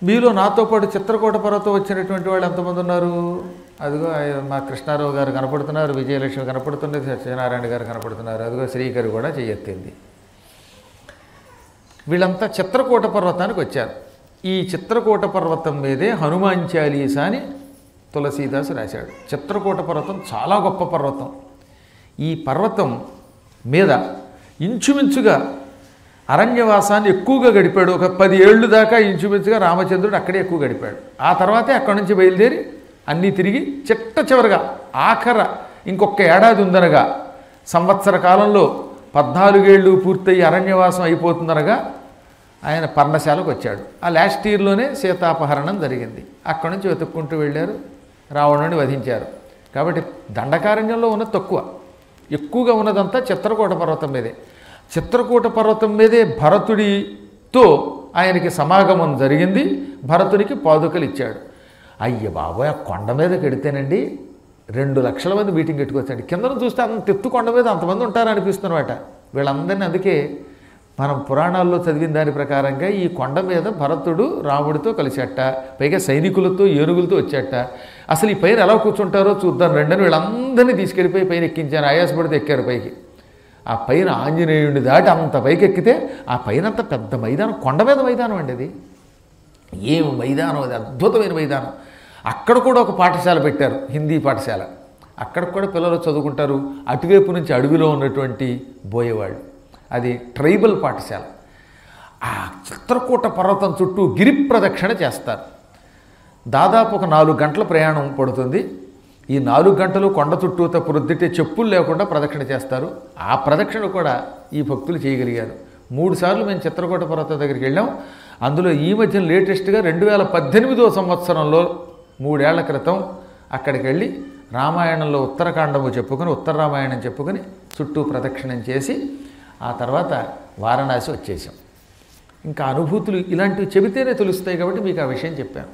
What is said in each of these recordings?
మీలో నాతో పాటు చిత్రకూట పర్వతం వచ్చినటువంటి వాళ్ళు ఎంతమంది ఉన్నారు అదిగో ఆయన మా కృష్ణారావు గారు కనపడుతున్నారు విజయలక్ష్మి కనపడుతున్నది సత్యనారాయణ గారు కనపడుతున్నారు అదిగో శ్రీకరి కూడా చెయ్యెత్తింది వీళ్ళంతా చిత్రకూట పర్వతానికి వచ్చారు ఈ చిత్రకూట పర్వతం మీదే హనుమాన్ చాలీసా అని తులసీదాసు రాశాడు చిత్రకూట పర్వతం చాలా గొప్ప పర్వతం ఈ పర్వతం మీద ఇంచుమించుగా అరణ్యవాసాన్ని ఎక్కువగా గడిపాడు ఒక పది ఏళ్ళు దాకా ఇంచుమించుగా రామచంద్రుడు అక్కడే ఎక్కువ గడిపాడు ఆ తర్వాతే అక్కడి నుంచి బయలుదేరి అన్నీ తిరిగి చిట్ట చివరగా ఆఖర ఇంకొక ఏడాది ఉందనగా సంవత్సర కాలంలో పద్నాలుగేళ్ళు పూర్తయి అరణ్యవాసం అయిపోతుందనగా ఆయన పర్ణశాలకు వచ్చాడు ఆ లాస్ట్ ఇయర్లోనే సీతాపహరణం జరిగింది అక్కడి నుంచి వెతుక్కుంటూ వెళ్ళారు రావణుని వధించారు కాబట్టి దండకారణ్యంలో ఉన్నది తక్కువ ఎక్కువగా ఉన్నదంతా చిత్రకూట పర్వతం మీదే చిత్రకూట పర్వతం మీదే భరతుడితో ఆయనకి సమాగమం జరిగింది భరతునికి పాదుకలు ఇచ్చాడు అయ్య బాబోయ్ ఆ కొండ మీదకి ఎడితేనండి రెండు లక్షల మంది మీటింగ్ పెట్టుకొచ్చండి కిందను చూస్తే అంత ఎత్తు కొండ మీద అంతమంది ఉంటారనిపిస్తున్నమాట వీళ్ళందరినీ అందుకే మనం పురాణాల్లో చదివిన దాని ప్రకారంగా ఈ కొండ మీద భరతుడు రాముడితో కలిసేట పైగా సైనికులతో ఏనుగులతో వచ్చేట అసలు ఈ పైన ఎలా కూర్చుంటారో చూద్దాం రెండని వీళ్ళందరినీ తీసుకెళ్ళిపోయి పైన ఎక్కించారు ఆయాసపడితే ఎక్కారు పైకి ఆ పైన ఆంజనేయుడిని దాటి అంత పైకి ఎక్కితే ఆ పైన అంత పెద్ద మైదానం కొండ మీద మైదానం అండి అది ఏం మైదానం అది అద్భుతమైన మైదానం అక్కడ కూడా ఒక పాఠశాల పెట్టారు హిందీ పాఠశాల అక్కడ కూడా పిల్లలు చదువుకుంటారు అటువైపు నుంచి అడవిలో ఉన్నటువంటి బోయేవాళ్ళు అది ట్రైబల్ పాఠశాల ఆ చిత్రకూట పర్వతం చుట్టూ గిరి ప్రదక్షిణ చేస్తారు దాదాపు ఒక నాలుగు గంటల ప్రయాణం పడుతుంది ఈ నాలుగు గంటలు కొండ చుట్టూత ప్రొద్దుటే చెప్పులు లేకుండా ప్రదక్షిణ చేస్తారు ఆ ప్రదక్షిణ కూడా ఈ భక్తులు చేయగలిగారు మూడు సార్లు మేము చిత్రకూట పర్వతం దగ్గరికి వెళ్ళాం అందులో ఈ మధ్య లేటెస్ట్గా రెండు వేల పద్దెనిమిదో సంవత్సరంలో మూడేళ్ల క్రితం అక్కడికి వెళ్ళి రామాయణంలో ఉత్తరకాండము చెప్పుకొని ఉత్తర రామాయణం చెప్పుకొని చుట్టూ ప్రదక్షిణం చేసి ఆ తర్వాత వారణాసి వచ్చేసాం ఇంకా అనుభూతులు ఇలాంటివి చెబితేనే తెలుస్తాయి కాబట్టి మీకు ఆ విషయం చెప్పాను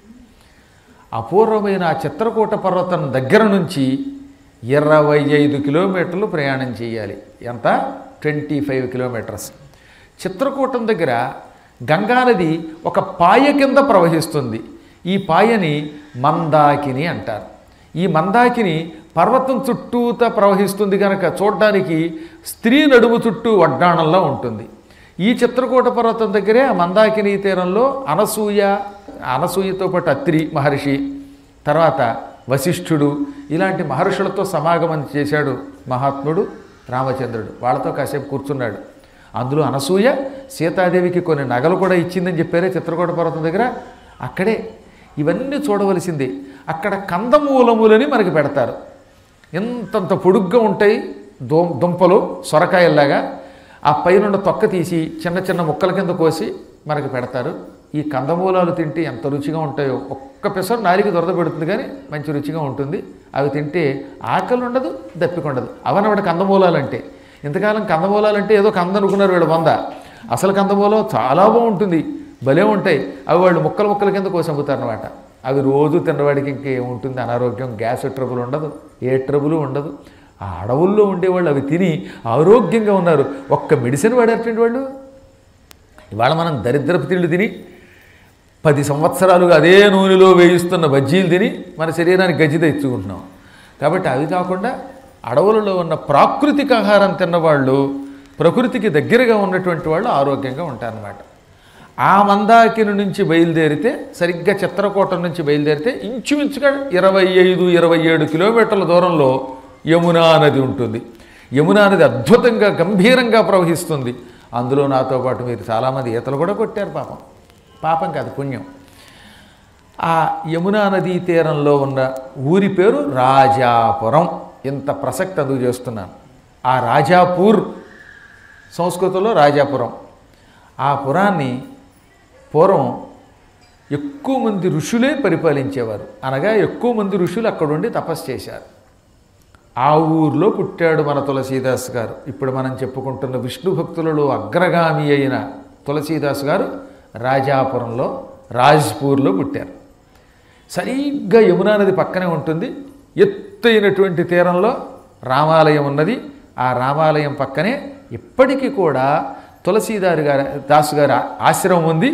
అపూర్వమైన ఆ చిత్రకూట పర్వతం దగ్గర నుంచి ఇరవై ఐదు కిలోమీటర్లు ప్రయాణం చేయాలి ఎంత ట్వంటీ ఫైవ్ కిలోమీటర్స్ చిత్రకూటం దగ్గర గంగానది ఒక పాయ కింద ప్రవహిస్తుంది ఈ పాయని మందాకిని అంటారు ఈ మందాకిని పర్వతం చుట్టూత ప్రవహిస్తుంది కనుక చూడడానికి స్త్రీ నడుము చుట్టూ వడ్డాణంలో ఉంటుంది ఈ చిత్రకూట పర్వతం దగ్గరే ఆ మందాకిని తీరంలో అనసూయ అనసూయతో పాటు అత్రి మహర్షి తర్వాత వశిష్ఠుడు ఇలాంటి మహర్షులతో సమాగమం చేశాడు మహాత్ముడు రామచంద్రుడు వాళ్ళతో కాసేపు కూర్చున్నాడు అందులో అనసూయ సీతాదేవికి కొన్ని నగలు కూడా ఇచ్చిందని చెప్పారే చిత్రకూట పర్వతం దగ్గర అక్కడే ఇవన్నీ చూడవలసిందే అక్కడ కందమూలములని మనకి పెడతారు ఎంతంత పొడుగ్గా ఉంటాయి దో దుంపలు సొరకాయల్లాగా ఆ పైనున్న తొక్క తీసి చిన్న చిన్న ముక్కల కింద కోసి మనకి పెడతారు ఈ కందమూలాలు తింటే ఎంత రుచిగా ఉంటాయో ఒక్క పెసరు నాలికి దొరద పెడుతుంది కానీ మంచి రుచిగా ఉంటుంది అవి తింటే ఆకలి ఉండదు దప్పిక ఉండదు అవనవాడు కందమూలాలు అంటే ఇంతకాలం కందమూలాలు అంటే ఏదో కంద అనుకున్నారు వీళ్ళు వంద అసలు కందమూలం చాలా బాగుంటుంది భలే ఉంటాయి అవి వాళ్ళు ముక్కలు ముక్కల కింద కోసి అమ్ముతారనమాట అవి రోజు తిన్నవాడికి ఇంకేముంటుంది అనారోగ్యం గ్యాస్ ట్రబుల్ ఉండదు ఏ ట్రబుల్ ఉండదు ఆ అడవుల్లో ఉండేవాళ్ళు అవి తిని ఆరోగ్యంగా ఉన్నారు ఒక్క మెడిసిన్ వాడేటువంటి వాళ్ళు ఇవాళ మనం దరిద్రపు తిండి తిని పది సంవత్సరాలుగా అదే నూనెలో వేయిస్తున్న బజ్జీలు తిని మన శరీరానికి గజ్జి తెచ్చుకుంటున్నాం కాబట్టి అవి కాకుండా అడవులలో ఉన్న ప్రాకృతిక ఆహారం తిన్నవాళ్ళు ప్రకృతికి దగ్గరగా ఉన్నటువంటి వాళ్ళు ఆరోగ్యంగా ఉంటారన్నమాట ఆ మందాకిని నుంచి బయలుదేరితే సరిగ్గా చిత్రకూటం నుంచి బయలుదేరితే ఇంచుమించుగా ఇరవై ఐదు ఇరవై ఏడు కిలోమీటర్ల దూరంలో యమునా నది ఉంటుంది యమునా నది అద్భుతంగా గంభీరంగా ప్రవహిస్తుంది అందులో నాతో పాటు మీరు చాలామంది ఈతలు కూడా కొట్టారు పాపం పాపం కాదు పుణ్యం ఆ యమునా నదీ తీరంలో ఉన్న ఊరి పేరు రాజాపురం ఇంత ప్రసక్తి అందుకు చేస్తున్నాను ఆ రాజాపూర్ సంస్కృతంలో రాజాపురం ఆ పురాన్ని పూర్వం ఎక్కువ మంది ఋషులే పరిపాలించేవారు అనగా ఎక్కువ మంది ఋషులు అక్కడుండి తపస్సు చేశారు ఆ ఊర్లో పుట్టాడు మన తులసీదాస్ గారు ఇప్పుడు మనం చెప్పుకుంటున్న విష్ణు భక్తులలో అగ్రగామి అయిన తులసీదాస్ గారు రాజాపురంలో రాజ్పూర్లో పుట్టారు సరిగ్గా యమునా నది పక్కనే ఉంటుంది ఎత్తైనటువంటి తీరంలో రామాలయం ఉన్నది ఆ రామాలయం పక్కనే ఇప్పటికీ కూడా తులసీదారు గారి దాసు గారి ఆశ్రమం ఉంది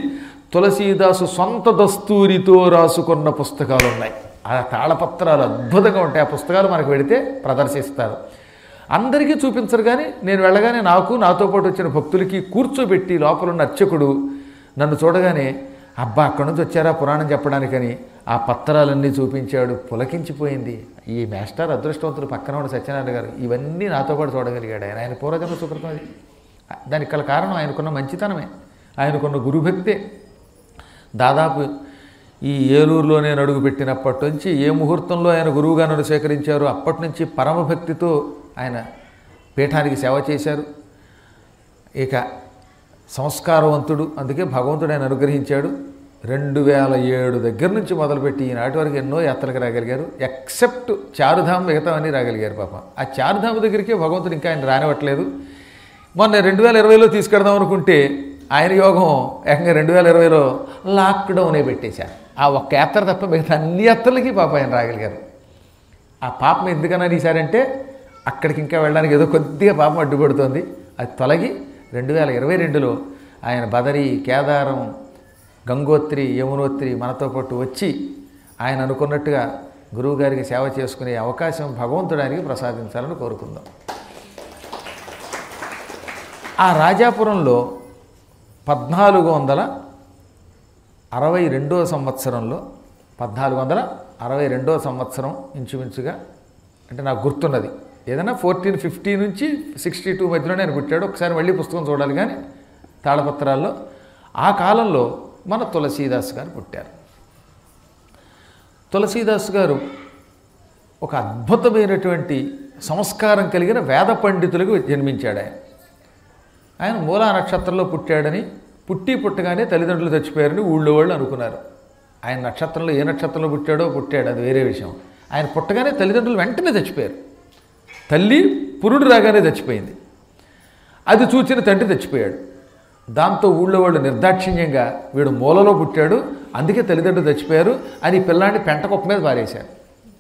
తులసీదాసు సొంత దస్తూరితో రాసుకున్న పుస్తకాలు ఉన్నాయి ఆ తాళపత్రాలు అద్భుతంగా ఉంటాయి ఆ పుస్తకాలు మనకు వెడితే ప్రదర్శిస్తారు అందరికీ చూపించరు కానీ నేను వెళ్ళగానే నాకు నాతో పాటు వచ్చిన భక్తులకి కూర్చోబెట్టి లోపల ఉన్న అర్చకుడు నన్ను చూడగానే అబ్బా అక్కడి నుంచి వచ్చారా పురాణం చెప్పడానికని ఆ పత్రాలన్నీ చూపించాడు పులకించిపోయింది ఈ మాస్టర్ అదృష్టవంతుడు పక్కన ఉన్న సత్యనారాయణ గారు ఇవన్నీ నాతో పాటు చూడగలిగాడు ఆయన ఆయన పూర్వజన్మ సుకృతం అది దానికి గల కారణం ఆయనకున్న మంచితనమే ఆయనకున్న గురుభక్తే దాదాపు ఈ ఏలూరులో నేను అడుగుపెట్టినప్పటి నుంచి ఏ ముహూర్తంలో ఆయన గురువుగా నన్ను స్వీకరించారో అప్పటి నుంచి పరమభక్తితో ఆయన పీఠానికి సేవ చేశారు ఇక సంస్కారవంతుడు అందుకే భగవంతుడు ఆయన అనుగ్రహించాడు రెండు వేల ఏడు దగ్గర నుంచి మొదలుపెట్టి ఈనాటి వరకు ఎన్నో యాత్రలకు రాగలిగారు ఎక్సెప్ట్ చారుధామ్ మిగతావన్నీ రాగలిగారు పాప ఆ చారుధామ్ దగ్గరికి భగవంతుడు ఇంకా ఆయన రానివ్వట్లేదు మొన్న రెండు వేల ఇరవైలో తీసుకెడదాం అనుకుంటే ఆయన యోగం ఏకంగా రెండు వేల ఇరవైలో లాక్డౌనే పెట్టేశారు ఆ ఒక్క యాత్ర తప్ప మిగతా అన్ని యాత్రలకి పాప ఆయన రాగలిగారు ఆ పాపం ఎందుకన్నా తీశారంటే అక్కడికి ఇంకా వెళ్ళడానికి ఏదో కొద్దిగా పాపం అడ్డుపడుతోంది అది తొలగి రెండు వేల ఇరవై రెండులో ఆయన బదరి కేదారం గంగోత్రి యమునోత్రి మనతో పాటు వచ్చి ఆయన అనుకున్నట్టుగా గురువుగారికి సేవ చేసుకునే అవకాశం భగవంతుడు ఆయనకి ప్రసాదించాలని కోరుకుందాం ఆ రాజాపురంలో పద్నాలుగు వందల అరవై రెండవ సంవత్సరంలో పద్నాలుగు వందల అరవై రెండవ సంవత్సరం ఇంచుమించుగా అంటే నాకు గుర్తున్నది ఏదైనా ఫోర్టీన్ ఫిఫ్టీ నుంచి సిక్స్టీ టూ మధ్యలో నేను పుట్టాడు ఒకసారి మళ్ళీ పుస్తకం చూడాలి కానీ తాళపత్రాల్లో ఆ కాలంలో మన తులసీదాస్ గారు పుట్టారు తులసీదాస్ గారు ఒక అద్భుతమైనటువంటి సంస్కారం కలిగిన వేద పండితులకు జన్మించాడు ఆయన ఆయన మూలా నక్షత్రంలో పుట్టాడని పుట్టి పుట్టగానే తల్లిదండ్రులు చచ్చిపోయారని ఊళ్ళో వాళ్ళు అనుకున్నారు ఆయన నక్షత్రంలో ఏ నక్షత్రంలో పుట్టాడో పుట్టాడు అది వేరే విషయం ఆయన పుట్టగానే తల్లిదండ్రులు వెంటనే చచ్చిపోయారు తల్లి పురుడు రాగానే చచ్చిపోయింది అది చూచిన తండ్రి చచ్చిపోయాడు దాంతో ఊళ్ళో వాళ్ళు నిర్దాక్షిణ్యంగా వీడు మూలలో పుట్టాడు అందుకే తల్లిదండ్రులు చచ్చిపోయారు అని పిల్లాన్ని పెంట కుప్ప మీద పారేశారు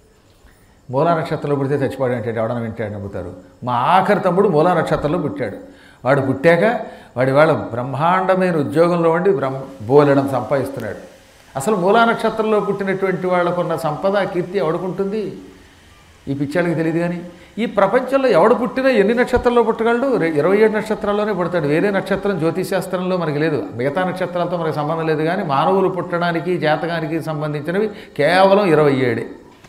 మూలా నక్షత్రంలో పుడితే చచ్చిపోయాడు అంటే ఎవడన్నా వింటాడు నమ్ముతారు మా ఆఖరి తమ్ముడు మూలా నక్షత్రంలో పుట్టాడు వాడు పుట్టాక వాడి వాళ్ళ బ్రహ్మాండమైన ఉద్యోగంలో ఉండి బ్రహ్మ బోలెడం సంపాదిస్తున్నాడు అసలు మూలా నక్షత్రంలో పుట్టినటువంటి వాళ్ళకున్న సంపద కీర్తి ఎవడుకుంటుంది ఈ పిచ్చాళ్ళకి తెలియదు కానీ ఈ ప్రపంచంలో ఎవడు పుట్టినా ఎన్ని నక్షత్రాల్లో పుట్టగలడు రె- ఇరవై ఏడు నక్షత్రాల్లోనే పుడతాడు వేరే నక్షత్రం జ్యోతిశాస్త్రంలో మనకి లేదు మిగతా నక్షత్రాలతో మనకి సంబంధం లేదు కానీ మానవులు పుట్టడానికి జాతకానికి సంబంధించినవి కేవలం ఇరవై ఏడే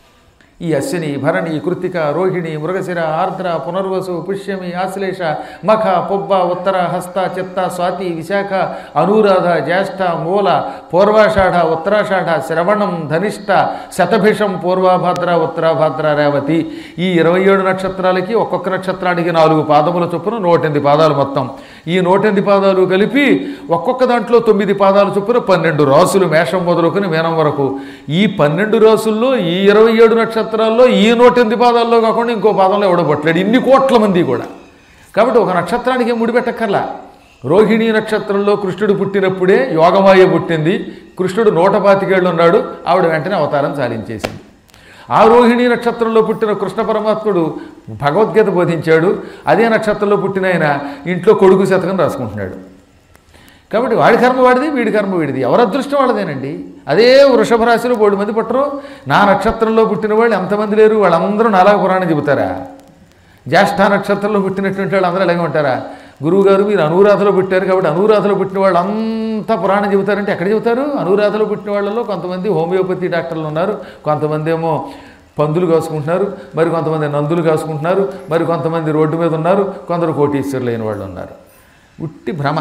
ఈ అశ్విని భరణి కృతిక రోహిణి మృగశిర ఆర్ద్ర పునర్వసు పుష్యమి ఆశ్లేష మఖ పొబ్బ ఉత్తర హస్త చిత్త స్వాతి విశాఖ అనురాధ జ్యేష్ఠ మూల పూర్వాషాఢ ఉత్తరాషాఢ శ్రవణం ధనిష్ట శతభిషం పూర్వభద్ర ఉత్తరాభద్ర రేవతి ఈ ఇరవై ఏడు నక్షత్రాలకి ఒక్కొక్క నక్షత్రానికి నాలుగు పాదముల చొప్పున నూటెనిమిది పాదాలు మొత్తం ఈ నూటెనిమిది పాదాలు కలిపి ఒక్కొక్క దాంట్లో తొమ్మిది పాదాలు చొప్పున పన్నెండు రాసులు మేషం మొదలుకొని మీనం వరకు ఈ పన్నెండు రాసుల్లో ఈ ఇరవై ఏడు నక్షత్రాల్లో ఈ నూటెనిమిది పాదాల్లో కాకుండా ఇంకో పాదంలో ఎవడబట్టలేడు ఇన్ని కోట్ల మంది కూడా కాబట్టి ఒక నక్షత్రానికి ఏం ముడిపెట్టక్కర్లా రోహిణీ నక్షత్రంలో కృష్ణుడు పుట్టినప్పుడే యోగమాయ పుట్టింది కృష్ణుడు నూట పాతికేళ్ళు ఉన్నాడు ఆవిడ వెంటనే అవతారం చాలించేసింది ఆ రోహిణీ నక్షత్రంలో పుట్టిన కృష్ణ పరమాత్ముడు భగవద్గీత బోధించాడు అదే నక్షత్రంలో పుట్టిన ఆయన ఇంట్లో కొడుకు శతకం రాసుకుంటున్నాడు కాబట్టి వాడి కర్మ వాడిది వీడి కర్మ వీడిది ఎవరి అదృష్టం వాళ్ళదేనండి అదే వృషభ రాశిలో బోడు మంది పుట్టరు నా నక్షత్రంలో పుట్టిన వాళ్ళు ఎంతమంది లేరు వాళ్ళందరూ నాలాగ పురాణం చెబుతారా జ్యేష్ఠ నక్షత్రంలో పుట్టినటువంటి వాళ్ళు అందరూ అలాగే ఉంటారా గురువుగారు మీరు అనురాధలో పుట్టారు కాబట్టి అనురాధలో పుట్టిన వాళ్ళు అంతా పురాణం చెబుతారంటే ఎక్కడ చెబుతారు అనురాధలో పుట్టిన వాళ్ళలో కొంతమంది హోమియోపతి డాక్టర్లు ఉన్నారు కొంతమంది ఏమో పందులు కాసుకుంటున్నారు మరి కొంతమంది నందులు కాసుకుంటున్నారు మరి కొంతమంది రోడ్డు మీద ఉన్నారు కొందరు కోటీశ్వరులు అయిన వాళ్ళు ఉన్నారు ఉట్టి భ్రమ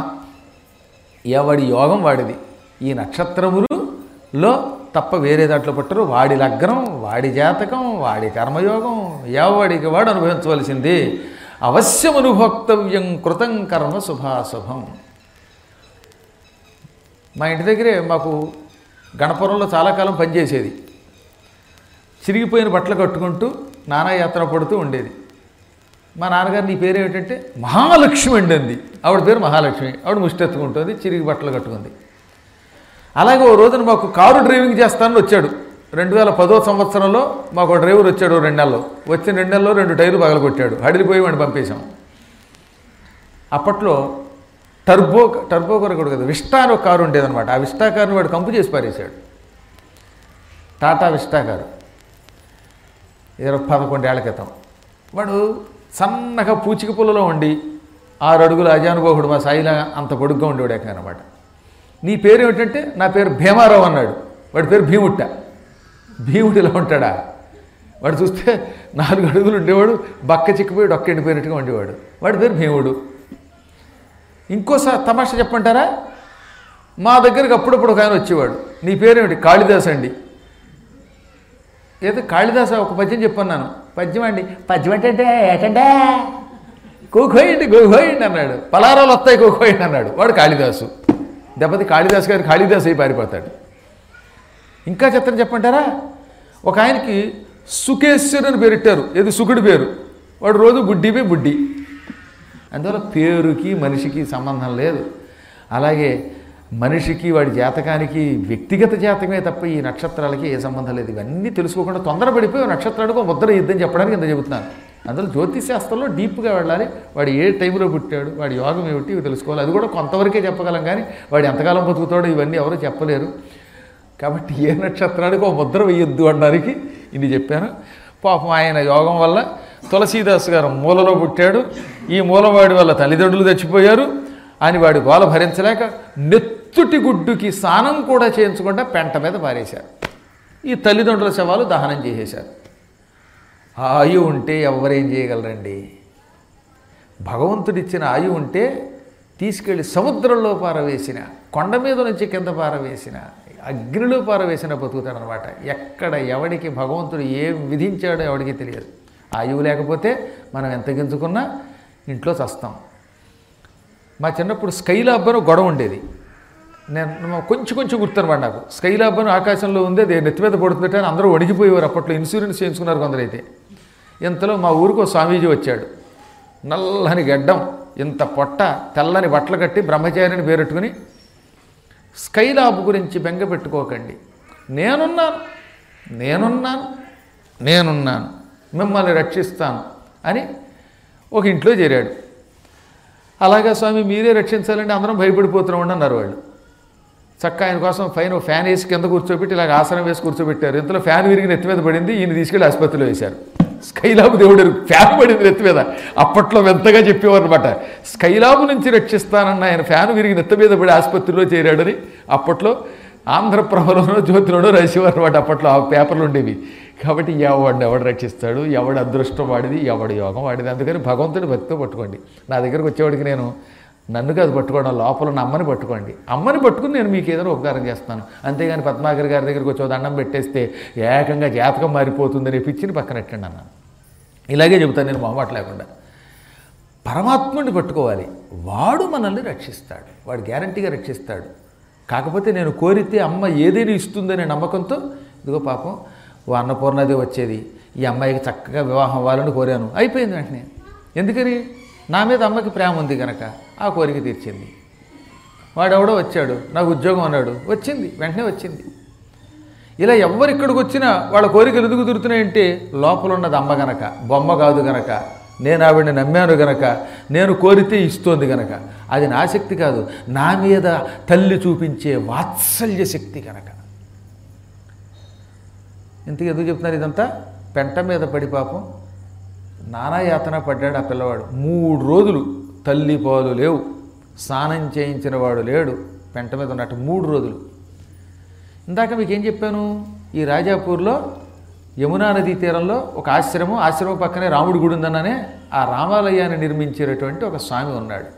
ఎవడి యోగం వాడిది ఈ నక్షత్రములలో తప్ప వేరే దాంట్లో పట్టరు వాడి లగ్నం వాడి జాతకం వాడి కర్మయోగం ఎవడికి వాడు అనుభవించవలసింది అవశ్యం అనుభోక్తవ్యం కృతం కర్మ శుభాశుభం మా ఇంటి దగ్గరే మాకు గణపురంలో చాలా కాలం పనిచేసేది చిరిగిపోయిన బట్టలు కట్టుకుంటూ నానా యాత్ర పడుతూ ఉండేది మా నాన్నగారు నీ పేరు ఏమిటంటే మహాలక్ష్మి అండి అంది ఆవిడ పేరు మహాలక్ష్మి ఆవిడ ముష్టెత్తుకుంటుంది చిరిగి బట్టలు కట్టుకుంది అలాగే ఓ రోజున మాకు కారు డ్రైవింగ్ చేస్తానని వచ్చాడు రెండు వేల పదో సంవత్సరంలో మాకు ఒక డ్రైవర్ వచ్చాడు ఓ రెండు నెలల్లో వచ్చిన రెండు నెలల్లో రెండు టైర్లు పగలగొట్టాడు హడిలిపోయి వాడిని పంపేశాం అప్పట్లో టర్బో టర్బో కారు కూడా కదా విస్టా అని ఒక కారు ఉండేదన్నమాట ఆ విస్టా కారుని వాడు కంపు చేసి పారేశాడు టాటా విస్టా కారు ఇరవై పదకొండేళ్ల క్రితం వాడు సన్నగా పూచిక పుల్లలో ఉండి ఆరు అడుగుల అజానుభావుడు మా సాయిలా అంత పొడుగ్గా ఉండేవాడు అనమాట నీ పేరు ఏమిటంటే నా పేరు భీమారావు అన్నాడు వాడి పేరు భీముట్ట భీముడు ఇలా ఉంటాడా వాడు చూస్తే నాలుగు అడుగులు ఉండేవాడు బక్క చిక్కిపోయి డొక్క ఎండిపోయినట్టుగా ఉండేవాడు వాడి పేరు భీముడు ఇంకోసారి తమాషా చెప్పంటారా మా దగ్గరికి అప్పుడప్పుడు ఒక ఆయన వచ్చేవాడు నీ పేరేమిటి కాళిదాస్ అండి ఏదో కాళిదాస ఒక పద్యం చెప్పన్నాను పద్యం అండి పద్యం అంటే ఏటంటే కూకోయండి కూకోయండి అన్నాడు పలారాలు వస్తాయి కూకోయండి అన్నాడు వాడు కాళిదాసు దెబ్బతి కాళిదాస్ గారు కాళిదాస్ అయి పారిపోతాడు ఇంకా చెప్తాను చెప్పంటారా ఒక ఆయనకి సుకేశ్వర్ అని పేరెట్టారు ఏది సుకుడి పేరు వాడు రోజు బుడ్డిపై బుడ్డి అందువల్ల పేరుకి మనిషికి సంబంధం లేదు అలాగే మనిషికి వాడి జాతకానికి వ్యక్తిగత జాతకమే తప్ప ఈ నక్షత్రాలకి ఏ సంబంధం లేదు ఇవన్నీ తెలుసుకోకుండా తొందరపడిపోయి ఓ నక్షత్రానికి ఒక ముద్ర ఇద్దని చెప్పడానికి ఇంత చెబుతున్నాను అందులో జ్యోతిష్ శాస్త్రంలో డీప్గా వెళ్ళాలి వాడు ఏ టైంలో పుట్టాడు వాడి యోగం ఏమిటి ఇవి తెలుసుకోవాలి అది కూడా కొంతవరకే చెప్పగలం కానీ వాడు ఎంతకాలం బతుకుతాడో ఇవన్నీ ఎవరు చెప్పలేరు కాబట్టి ఏ నక్షత్రానికి ఒక ముద్ర వేయొద్దు అనడానికి ఇది చెప్పాను పాపం ఆయన యోగం వల్ల తులసీదాస్ గారు మూలలో పుట్టాడు ఈ మూలవాడి వల్ల తల్లిదండ్రులు చచ్చిపోయారు అని వాడి గోల భరించలేక నెత్తుటి గుడ్డుకి స్నానం కూడా చేయించకుండా పెంట మీద పారేశారు ఈ తల్లిదండ్రుల శవాలు దహనం చేసేశారు ఆయు ఉంటే ఎవరేం చేయగలరండి భగవంతుడిచ్చిన ఆయు ఉంటే తీసుకెళ్ళి సముద్రంలో పారవేసిన కొండ మీద నుంచి కింద పారవేసిన అగ్నిలో పారవేసిన బతుకుతాడనమాట ఎక్కడ ఎవడికి భగవంతుడు ఏం విధించాడో ఎవడికి తెలియదు ఆయువు లేకపోతే మనం ఎంత గింజుకున్నా ఇంట్లో చస్తాం మా చిన్నప్పుడు స్కైలాబ్ అని ఒక గొడవ ఉండేది నేను కొంచెం కొంచెం గుర్తునమాట నాకు స్కైలాబ్ అని ఆకాశంలో ఉంది అది నెత్తి మీద పడుతుందట అని అందరూ వణికిపోయేవారు అప్పట్లో ఇన్సూరెన్స్ చేయించుకున్నారు కొందరైతే ఇంతలో మా ఊరికి ఒక స్వామీజీ వచ్చాడు నల్లని గడ్డం ఇంత పొట్ట తెల్లని బట్టలు కట్టి బ్రహ్మచారిని పేరెట్టుకుని స్కైలాబ్ గురించి బెంగ పెట్టుకోకండి నేనున్నాను నేనున్నాను నేనున్నాను మిమ్మల్ని రక్షిస్తాను అని ఒక ఇంట్లో చేరాడు అలాగా స్వామి మీరే రక్షించాలంటే అందరం భయపడిపోతున్నాం అన్నారు వాళ్ళు చక్క ఆయన కోసం పైన ఓ ఫ్యాన్ వేసి కింద కూర్చోబెట్టి ఇలాగ ఆసనం వేసి కూర్చోబెట్టారు ఇంతలో ఫ్యాన్ విరిగి నెత్తి మీద పడింది ఈయన తీసుకెళ్ళి ఆసుపత్రిలో వేశారు స్కైలాబు దేవుడు ఫ్యాన్ పడింది నెత్తి మీద అప్పట్లో ఎంతగా చెప్పేవారు అనమాట స్కైలాబు నుంచి రక్షిస్తానన్న ఆయన ఫ్యాన్ విరిగి నెత్తి మీద పడి ఆసుపత్రిలో చేరాడని అప్పట్లో ఆంధ్రప్రభలోనో జ్యోతిలోనో రాసేవారు అనమాట అప్పట్లో ఆ పేపర్లు ఉండేవి కాబట్టి ఎవడిని ఎవడు రక్షిస్తాడు ఎవడు అదృష్టం వాడిది ఎవడు యోగం వాడిది అందుకని భగవంతుడి భక్తితో పట్టుకోండి నా దగ్గరకు వచ్చేవాడికి నేను నన్ను కాదు పట్టుకోవడం లోపల ఉన్న అమ్మని పట్టుకోండి అమ్మని పట్టుకుని నేను మీకు ఏదైనా ఉపకారం చేస్తాను అంతేగాని పద్మాకర్ గారి దగ్గరికి వచ్చి ఓ దండం పెట్టేస్తే ఏకంగా జాతకం మారిపోతుందని పిచ్చిని పక్కనెట్టండి అన్నాను ఇలాగే చెబుతాను నేను మొహమాట లేకుండా పరమాత్ముడిని పట్టుకోవాలి వాడు మనల్ని రక్షిస్తాడు వాడు గ్యారంటీగా రక్షిస్తాడు కాకపోతే నేను కోరితే అమ్మ ఏదైనా ఇస్తుందనే నమ్మకంతో ఇదిగో పాపం ఓ అన్నపూర్ణది వచ్చేది ఈ అమ్మాయికి చక్కగా వివాహం అవ్వాలని కోరాను అయిపోయింది వెంటనే ఎందుకని నా మీద అమ్మకి ప్రేమ ఉంది కనుక ఆ కోరిక తీర్చింది వాడెవడో వచ్చాడు నాకు ఉద్యోగం అన్నాడు వచ్చింది వెంటనే వచ్చింది ఇలా ఎవరు ఇక్కడికి వచ్చినా వాళ్ళ కోరికలు ఎందుకు తిరుగుతున్నాయంటే లోపల ఉన్నది అమ్మ గనక బొమ్మ కాదు గనక నేను ఆవిడని నమ్మాను గనక నేను కోరితే ఇస్తోంది గనక అది నా శక్తి కాదు నా మీద తల్లి చూపించే వాత్సల్య శక్తి గనక ఇంతకు ఎందుకు చెప్తున్నారు ఇదంతా పెంట మీద పడి పాపం నానా యాతన పడ్డాడు ఆ పిల్లవాడు మూడు రోజులు తల్లి పాలు లేవు స్నానం చేయించిన వాడు లేడు పెంట మీద ఉన్నట్టు మూడు రోజులు ఇందాక మీకు ఏం చెప్పాను ఈ రాజాపూర్లో యమునా నదీ తీరంలో ఒక ఆశ్రమం ఆశ్రమం పక్కనే రాముడి గుడి ఉందన్నానే ఆ రామాలయాన్ని నిర్మించేటటువంటి ఒక స్వామి ఉన్నాడు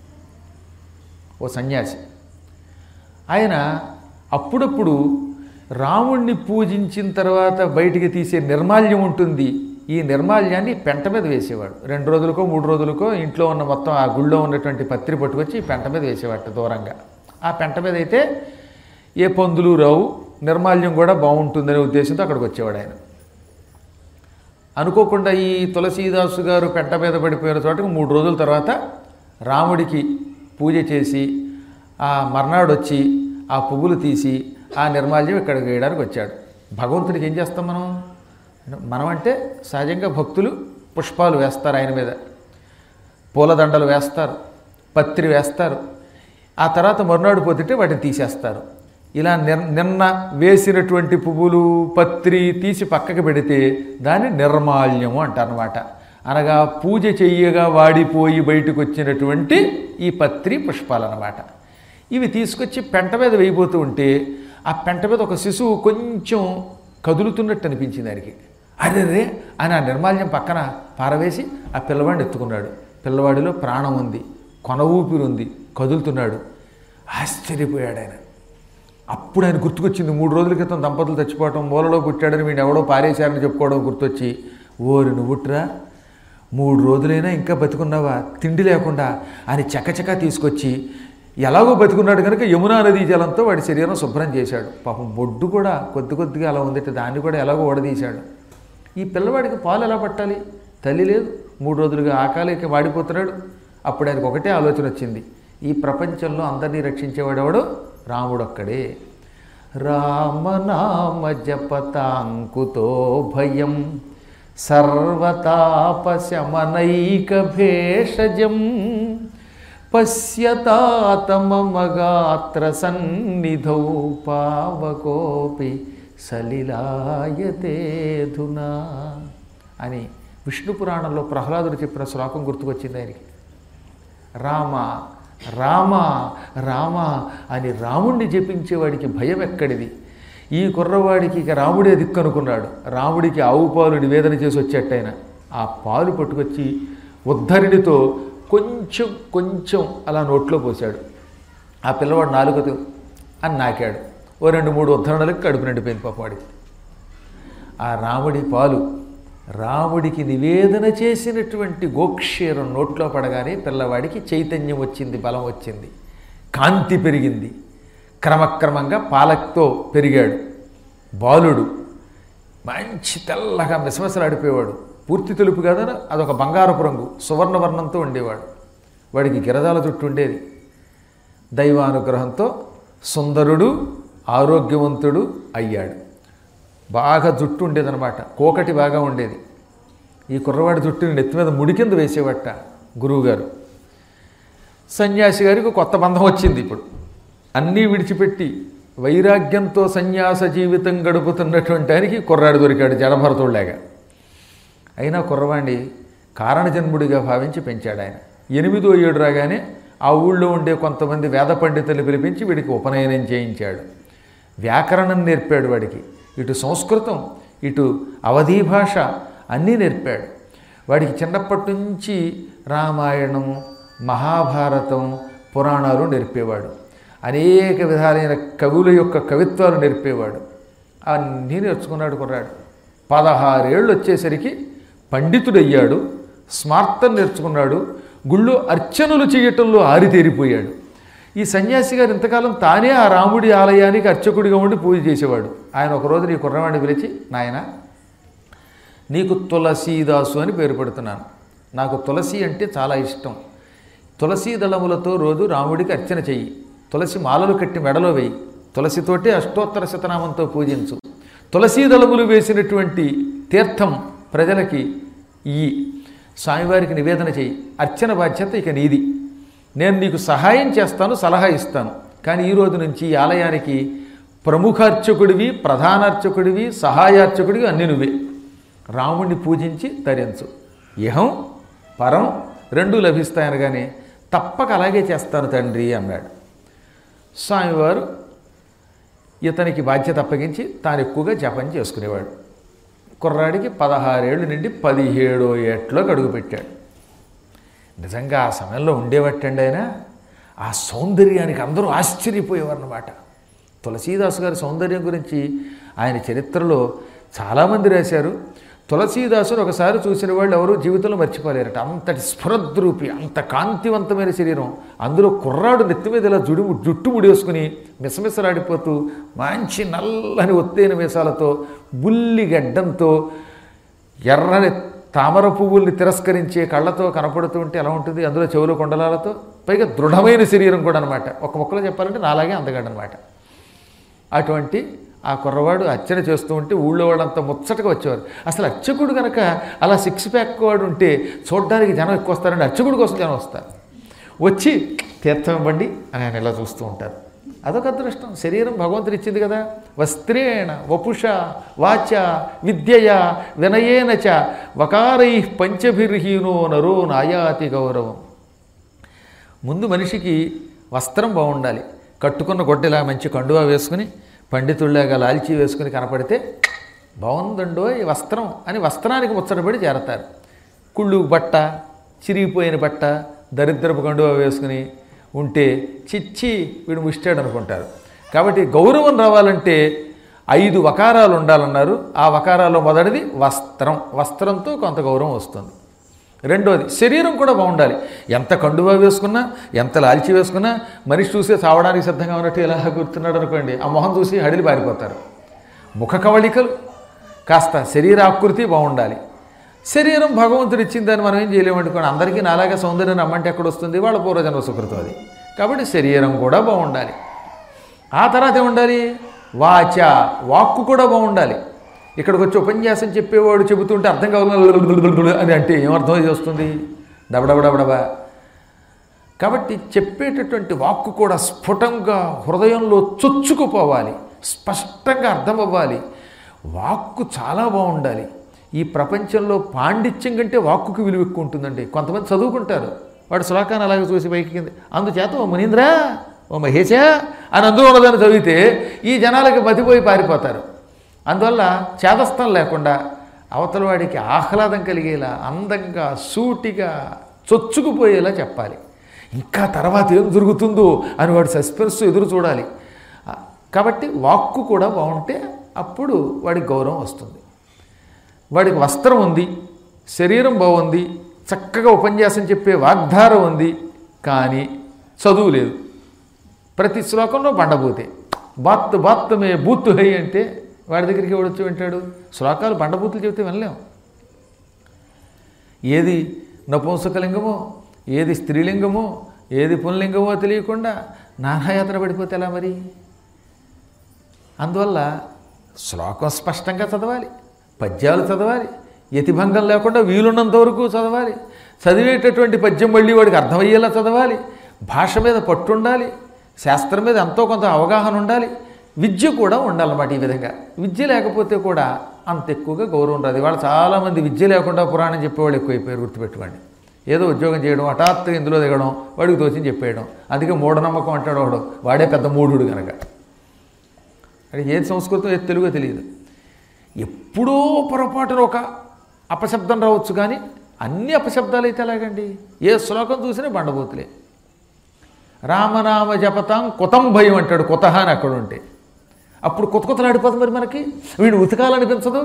ఓ సన్యాసి ఆయన అప్పుడప్పుడు రాముణ్ణి పూజించిన తర్వాత బయటికి తీసే నిర్మాల్యం ఉంటుంది ఈ నిర్మాల్యాన్ని పెంట మీద వేసేవాడు రెండు రోజులకో మూడు రోజులకో ఇంట్లో ఉన్న మొత్తం ఆ గుళ్ళో ఉన్నటువంటి పత్రి పట్టుకొచ్చి పెంట మీద వేసేవాడు దూరంగా ఆ పెంట మీద అయితే ఏ పందులు రావు నిర్మాల్యం కూడా బాగుంటుందనే ఉద్దేశంతో అక్కడికి వచ్చేవాడు ఆయన అనుకోకుండా ఈ తులసీదాసు గారు పెంట మీద పడిపోయిన చోటకి మూడు రోజుల తర్వాత రాముడికి పూజ చేసి ఆ మర్నాడు వచ్చి ఆ పువ్వులు తీసి ఆ నిర్మాల్యం ఇక్కడికి వేయడానికి వచ్చాడు భగవంతుడికి ఏం చేస్తాం మనం మనం అంటే సహజంగా భక్తులు పుష్పాలు వేస్తారు ఆయన మీద పూలదండలు వేస్తారు పత్రి వేస్తారు ఆ తర్వాత మరునాడు పొద్దుటే వాటిని తీసేస్తారు ఇలా నిర్- నిన్న వేసినటువంటి పువ్వులు పత్రి తీసి పక్కకి పెడితే దాన్ని నిర్మాల్యము అంటారనమాట అనగా పూజ చెయ్యగా వాడిపోయి బయటకు వచ్చినటువంటి ఈ పత్రి పుష్పాలన్నమాట ఇవి తీసుకొచ్చి పెంట మీద వేయబోతూ ఉంటే ఆ పెంట మీద ఒక శిశువు కొంచెం కదులుతున్నట్టు అనిపించింది దానికి అరే అని ఆ నిర్మాల్యం పక్కన పారవేసి ఆ పిల్లవాడిని ఎత్తుకున్నాడు పిల్లవాడిలో ప్రాణం ఉంది కొన ఊపిరి ఉంది కదులుతున్నాడు ఆశ్చర్యపోయాడు ఆయన అప్పుడు ఆయన గుర్తుకొచ్చింది మూడు రోజుల క్రితం దంపతులు చచ్చిపోవటం మూలలో పుట్టాడని వీడు ఎవడో పారేశారని చెప్పుకోవడం గుర్తొచ్చి ఓరి నువ్వుట్రా మూడు రోజులైనా ఇంకా బతుకున్నావా తిండి లేకుండా అని చకచకా తీసుకొచ్చి ఎలాగో బతుకున్నాడు కనుక యమునా నదీ జలంతో వాడి శరీరం శుభ్రం చేశాడు పాపం బొడ్డు కూడా కొద్ది కొద్దిగా అలా ఉందట దాన్ని కూడా ఎలాగో ఓడదీశాడు ఈ పిల్లవాడికి పాలు ఎలా పట్టాలి తల్లి లేదు మూడు రోజులుగా ఆకాలికి వాడిపోతున్నాడు అప్పుడు ఆయనకు ఒకటే ఆలోచన వచ్చింది ఈ ప్రపంచంలో అందరినీ రక్షించేవాడెవడు రాముడొక్కడే రామనామ జపతాంకుతో భయం సర్వతాపశమనైక భేషజం పశ్యతాతమగాత్ర సన్నిధౌ పావకోపి సలిలాయతేధునా అని విష్ణు పురాణంలో ప్రహ్లాదుడు చెప్పిన శ్లోకం గుర్తుకొచ్చింది ఆయనకి రామ రామ రామ అని రాముణ్ణి జపించేవాడికి భయం ఎక్కడిది ఈ కుర్రవాడికి ఇక రాముడే దిక్కనుకున్నాడు రాముడికి ఆవు పాలు నివేదన చేసి వచ్చేట్టయిన ఆ పాలు పట్టుకొచ్చి ఉద్ధరిణితో కొంచెం కొంచెం అలా నోట్లో పోశాడు ఆ పిల్లవాడు నాలుగదు అని నాకాడు ఓ రెండు మూడు ఉద్ధరణలకు కడుపు నిండిపోయింది పాపవాడికి ఆ రాముడి పాలు రాముడికి నివేదన చేసినటువంటి గోక్షీరం నోట్లో పడగానే పిల్లవాడికి చైతన్యం వచ్చింది బలం వచ్చింది కాంతి పెరిగింది క్రమక్రమంగా పాలక్తో పెరిగాడు బాలుడు మంచి తెల్లగా మిసమిసలాడిపోయేవాడు పూర్తి తెలుపు కాదని అదొక బంగారపు రంగు సువర్ణవర్ణంతో ఉండేవాడు వాడికి గిరదాల జుట్టు ఉండేది దైవానుగ్రహంతో సుందరుడు ఆరోగ్యవంతుడు అయ్యాడు బాగా జుట్టు ఉండేదన్నమాట కోకటి బాగా ఉండేది ఈ కుర్రవాడి జుట్టుని నెత్తి మీద ముడి కింద వేసేవట గురువుగారు సన్యాసి గారికి కొత్త బంధం వచ్చింది ఇప్పుడు అన్నీ విడిచిపెట్టి వైరాగ్యంతో సన్యాస జీవితం గడుపుతున్నటువంటి ఆయనకి కుర్రాడు దొరికాడు జడభరతుడులాగా అయినా కుర్రవాణ్ణి కారణజన్ముడిగా భావించి పెంచాడు ఆయన ఎనిమిదో ఏడు రాగానే ఆ ఊళ్ళో ఉండే కొంతమంది వేద పండితులు పిలిపించి వీడికి ఉపనయనం చేయించాడు వ్యాకరణం నేర్పాడు వాడికి ఇటు సంస్కృతం ఇటు అవధీ భాష అన్నీ నేర్పాడు వాడికి చిన్నప్పటి నుంచి రామాయణం మహాభారతం పురాణాలు నేర్పేవాడు అనేక విధాలైన కవుల యొక్క కవిత్వాలు నేర్పేవాడు అన్నీ నేర్చుకున్నాడు కుర్రాడు పదహారేళ్ళు వచ్చేసరికి పండితుడయ్యాడు స్మార్తం నేర్చుకున్నాడు గుళ్ళో అర్చనలు చేయటంలో ఆరితేరిపోయాడు ఈ సన్యాసి గారు ఇంతకాలం తానే ఆ రాముడి ఆలయానికి అర్చకుడిగా ఉండి పూజ చేసేవాడు ఆయన ఒకరోజు నీ కుర్రవాడిని పిలిచి నాయన నీకు తులసీదాసు అని పేరు పెడుతున్నాను నాకు తులసి అంటే చాలా ఇష్టం తులసీ దళములతో రోజు రాముడికి అర్చన చెయ్యి తులసి మాలలు కట్టి మెడలో వేయి తులసితోటే అష్టోత్తర శతనామంతో పూజించు తులసీ దళములు వేసినటువంటి తీర్థం ప్రజలకి ఈ స్వామివారికి నివేదన చెయ్యి అర్చన బాధ్యత ఇక నీది నేను నీకు సహాయం చేస్తాను సలహా ఇస్తాను కానీ ఈ రోజు నుంచి ఈ ఆలయానికి ప్రముఖార్చకుడివి ప్రధానార్చకుడివి సహాయార్చకుడివి అన్ని నువ్వే రాముణ్ణి పూజించి తరించు ఇహం పరం రెండూ లభిస్తాయనగానే తప్పక అలాగే చేస్తాను తండ్రి అన్నాడు స్వామివారు ఇతనికి బాధ్యత అప్పగించి తాను ఎక్కువగా జపం చేసుకునేవాడు కుర్రాడికి పదహారేళ్ళు నుండి పదిహేడో ఏట్లో అడుగుపెట్టాడు నిజంగా ఆ సమయంలో ఉండేవట్టండి ఆయన ఆ సౌందర్యానికి అందరూ ఆశ్చర్యపోయేవారన్నమాట తులసీదాసు గారి సౌందర్యం గురించి ఆయన చరిత్రలో చాలామంది రాశారు తులసీదాసును ఒకసారి చూసిన వాళ్ళు ఎవరు జీవితంలో మర్చిపోలేరట అంతటి స్ఫురద్రూపి అంత కాంతివంతమైన శరీరం అందులో కుర్రాడు నెత్తి మీద ఇలా జుడు జుట్టు ముడేసుకుని మిసమిసలాడిపోతూ మంచి నల్లని ఒత్తైన మీసాలతో బుల్లి గడ్డంతో ఎర్రని తామర పువ్వుల్ని తిరస్కరించే కళ్ళతో కనపడుతూ ఉంటే ఎలా ఉంటుంది అందులో చెవులు కొండలాలతో పైగా దృఢమైన శరీరం కూడా అనమాట ఒక మొక్కలో చెప్పాలంటే నాలాగే అందగాడు అనమాట అటువంటి ఆ కుర్రవాడు అర్చన చేస్తూ ఉంటే ఊళ్ళో వాళ్ళంతా ముచ్చటగా వచ్చేవారు అసలు అర్చకుడు కనుక అలా సిక్స్ ప్యాక్ వాడు ఉంటే చూడడానికి జనం ఎక్కువ వస్తారండి అర్చకుడి కోసం జనం వస్తారు వచ్చి తీర్థం ఇవ్వండి అని ఆయన ఇలా చూస్తూ ఉంటారు అదొక అదృష్టం శరీరం భగవంతుడు ఇచ్చింది కదా వస్త్రేణ వపుష వాచ విద్యయ వినయేన చ వకారై పంచభిర్హీనో నరో నాయాతి గౌరవం ముందు మనిషికి వస్త్రం బాగుండాలి కట్టుకున్న గొడ్డెలా మంచి కండువా వేసుకుని పండితుల్లాగా లాల్చీ వేసుకుని కనపడితే బాగుందండో ఈ వస్త్రం అని వస్త్రానికి ముచ్చటపడి చేరతారు కుళ్ళు బట్ట చిరిగిపోయిన బట్ట దరిద్రపు కండువా వేసుకుని ఉంటే చిచ్చి వీడు ముష్టాడు అనుకుంటారు కాబట్టి గౌరవం రావాలంటే ఐదు వకారాలు ఉండాలన్నారు ఆ వకారాల్లో మొదటిది వస్త్రం వస్త్రంతో కొంత గౌరవం వస్తుంది రెండోది శరీరం కూడా బాగుండాలి ఎంత కండువా వేసుకున్నా ఎంత లాల్చి వేసుకున్నా మనిషి చూసే చావడానికి సిద్ధంగా ఉన్నట్టు ఇలా గుర్తున్నాడు అనుకోండి ఆ మొహం చూసి హడిలి పారిపోతారు ముఖ కవళికలు కాస్త శరీరాకృతి బాగుండాలి శరీరం భగవంతుడు ఇచ్చిందని మనం ఏం చేయలేమనుకోండి అందరికీ నాలాగా సౌందర్యం రమ్మంటే ఎక్కడ వస్తుంది వాళ్ళ పూర్వజన్మ సుకృతం అది కాబట్టి శరీరం కూడా బాగుండాలి ఆ తర్వాత ఏముండాలి వాచ వాక్కు కూడా బాగుండాలి ఇక్కడికి వచ్చి ఉపన్యాసం చెప్పేవాడు చెబుతుంటే అర్థం కావాలి అని అంటే ఏమర్థం చేస్తుంది డబడబడబడబా కాబట్టి చెప్పేటటువంటి వాక్కు కూడా స్ఫుటంగా హృదయంలో చొచ్చుకుపోవాలి స్పష్టంగా అర్థం అవ్వాలి వాక్కు చాలా బాగుండాలి ఈ ప్రపంచంలో పాండిత్యం కంటే వాక్కుకి విలువ ఎక్కువ ఉంటుందండి కొంతమంది చదువుకుంటారు వాడు శ్లోకాన్ని అలాగే చూసి పైకి కింద అందుచేత ఓ మునీంద్ర ఓ మహేశ అని అందులో ఉన్నదాన్ని చదివితే ఈ జనాలకి మతిపోయి పారిపోతారు అందువల్ల చేదస్థం లేకుండా అవతల వాడికి ఆహ్లాదం కలిగేలా అందంగా సూటిగా చొచ్చుకుపోయేలా చెప్పాలి ఇంకా తర్వాత ఏం జరుగుతుందో అని వాడు సస్పెన్స్ ఎదురు చూడాలి ఆ, కాబట్టి వాక్కు కూడా బాగుంటే అప్పుడు వాడికి గౌరవం వస్తుంది వాడికి వస్త్రం ఉంది శరీరం బాగుంది చక్కగా ఉపన్యాసం చెప్పే వాగ్ధారం ఉంది కానీ చదువు లేదు ప్రతి శ్లోకంలో బండబూతే బాత్ బాత్ మే బూత్ హై అంటే వాడి దగ్గరికి ఎవడు వచ్చి వింటాడు శ్లోకాలు బండబూతులు చెబితే వినలేం ఏది నపుంసకలింగమో ఏది స్త్రీలింగమో ఏది పుంలింగమో తెలియకుండా నానాయాత్ర పడిపోతే ఎలా మరి అందువల్ల శ్లోకం స్పష్టంగా చదవాలి పద్యాలు చదవాలి యతిభంగం లేకుండా వీలున్నంత వరకు చదవాలి చదివేటటువంటి పద్యం మళ్ళీ వాడికి అర్థమయ్యేలా చదవాలి భాష మీద పట్టుండాలి శాస్త్రం మీద ఎంతో కొంత అవగాహన ఉండాలి విద్య కూడా ఉండాలన్నమాట ఈ విధంగా విద్య లేకపోతే కూడా అంత ఎక్కువగా గౌరవం రాదు ఇవాళ చాలామంది విద్య లేకుండా పురాణం చెప్పేవాళ్ళు ఎక్కువైపోయారు గుర్తుపెట్టుకోండి ఏదో ఉద్యోగం చేయడం హఠాత్తుగా ఇందులో దిగడం వాడికి తోచింది చెప్పేయడం అందుకే మూఢనమ్మకం అంటాడు వాడు వాడే పెద్ద మూఢుడు కనుక అది ఏది సంస్కృతం ఏది తెలుగో తెలియదు ఎప్పుడో పొరపాటున ఒక అపశబ్దం రావచ్చు కానీ అన్ని అపశబ్దాలు అయితే ఎలాగండి ఏ శ్లోకం చూసినా బండబోతులే రామనామ జపతాం కుతం భయం అంటాడు కుతహ అని అక్కడ ఉంటే అప్పుడు కొత్త కొత్తలు ఆడిపోతుంది మరి మనకి వీడు ఉతకాలనిపించదు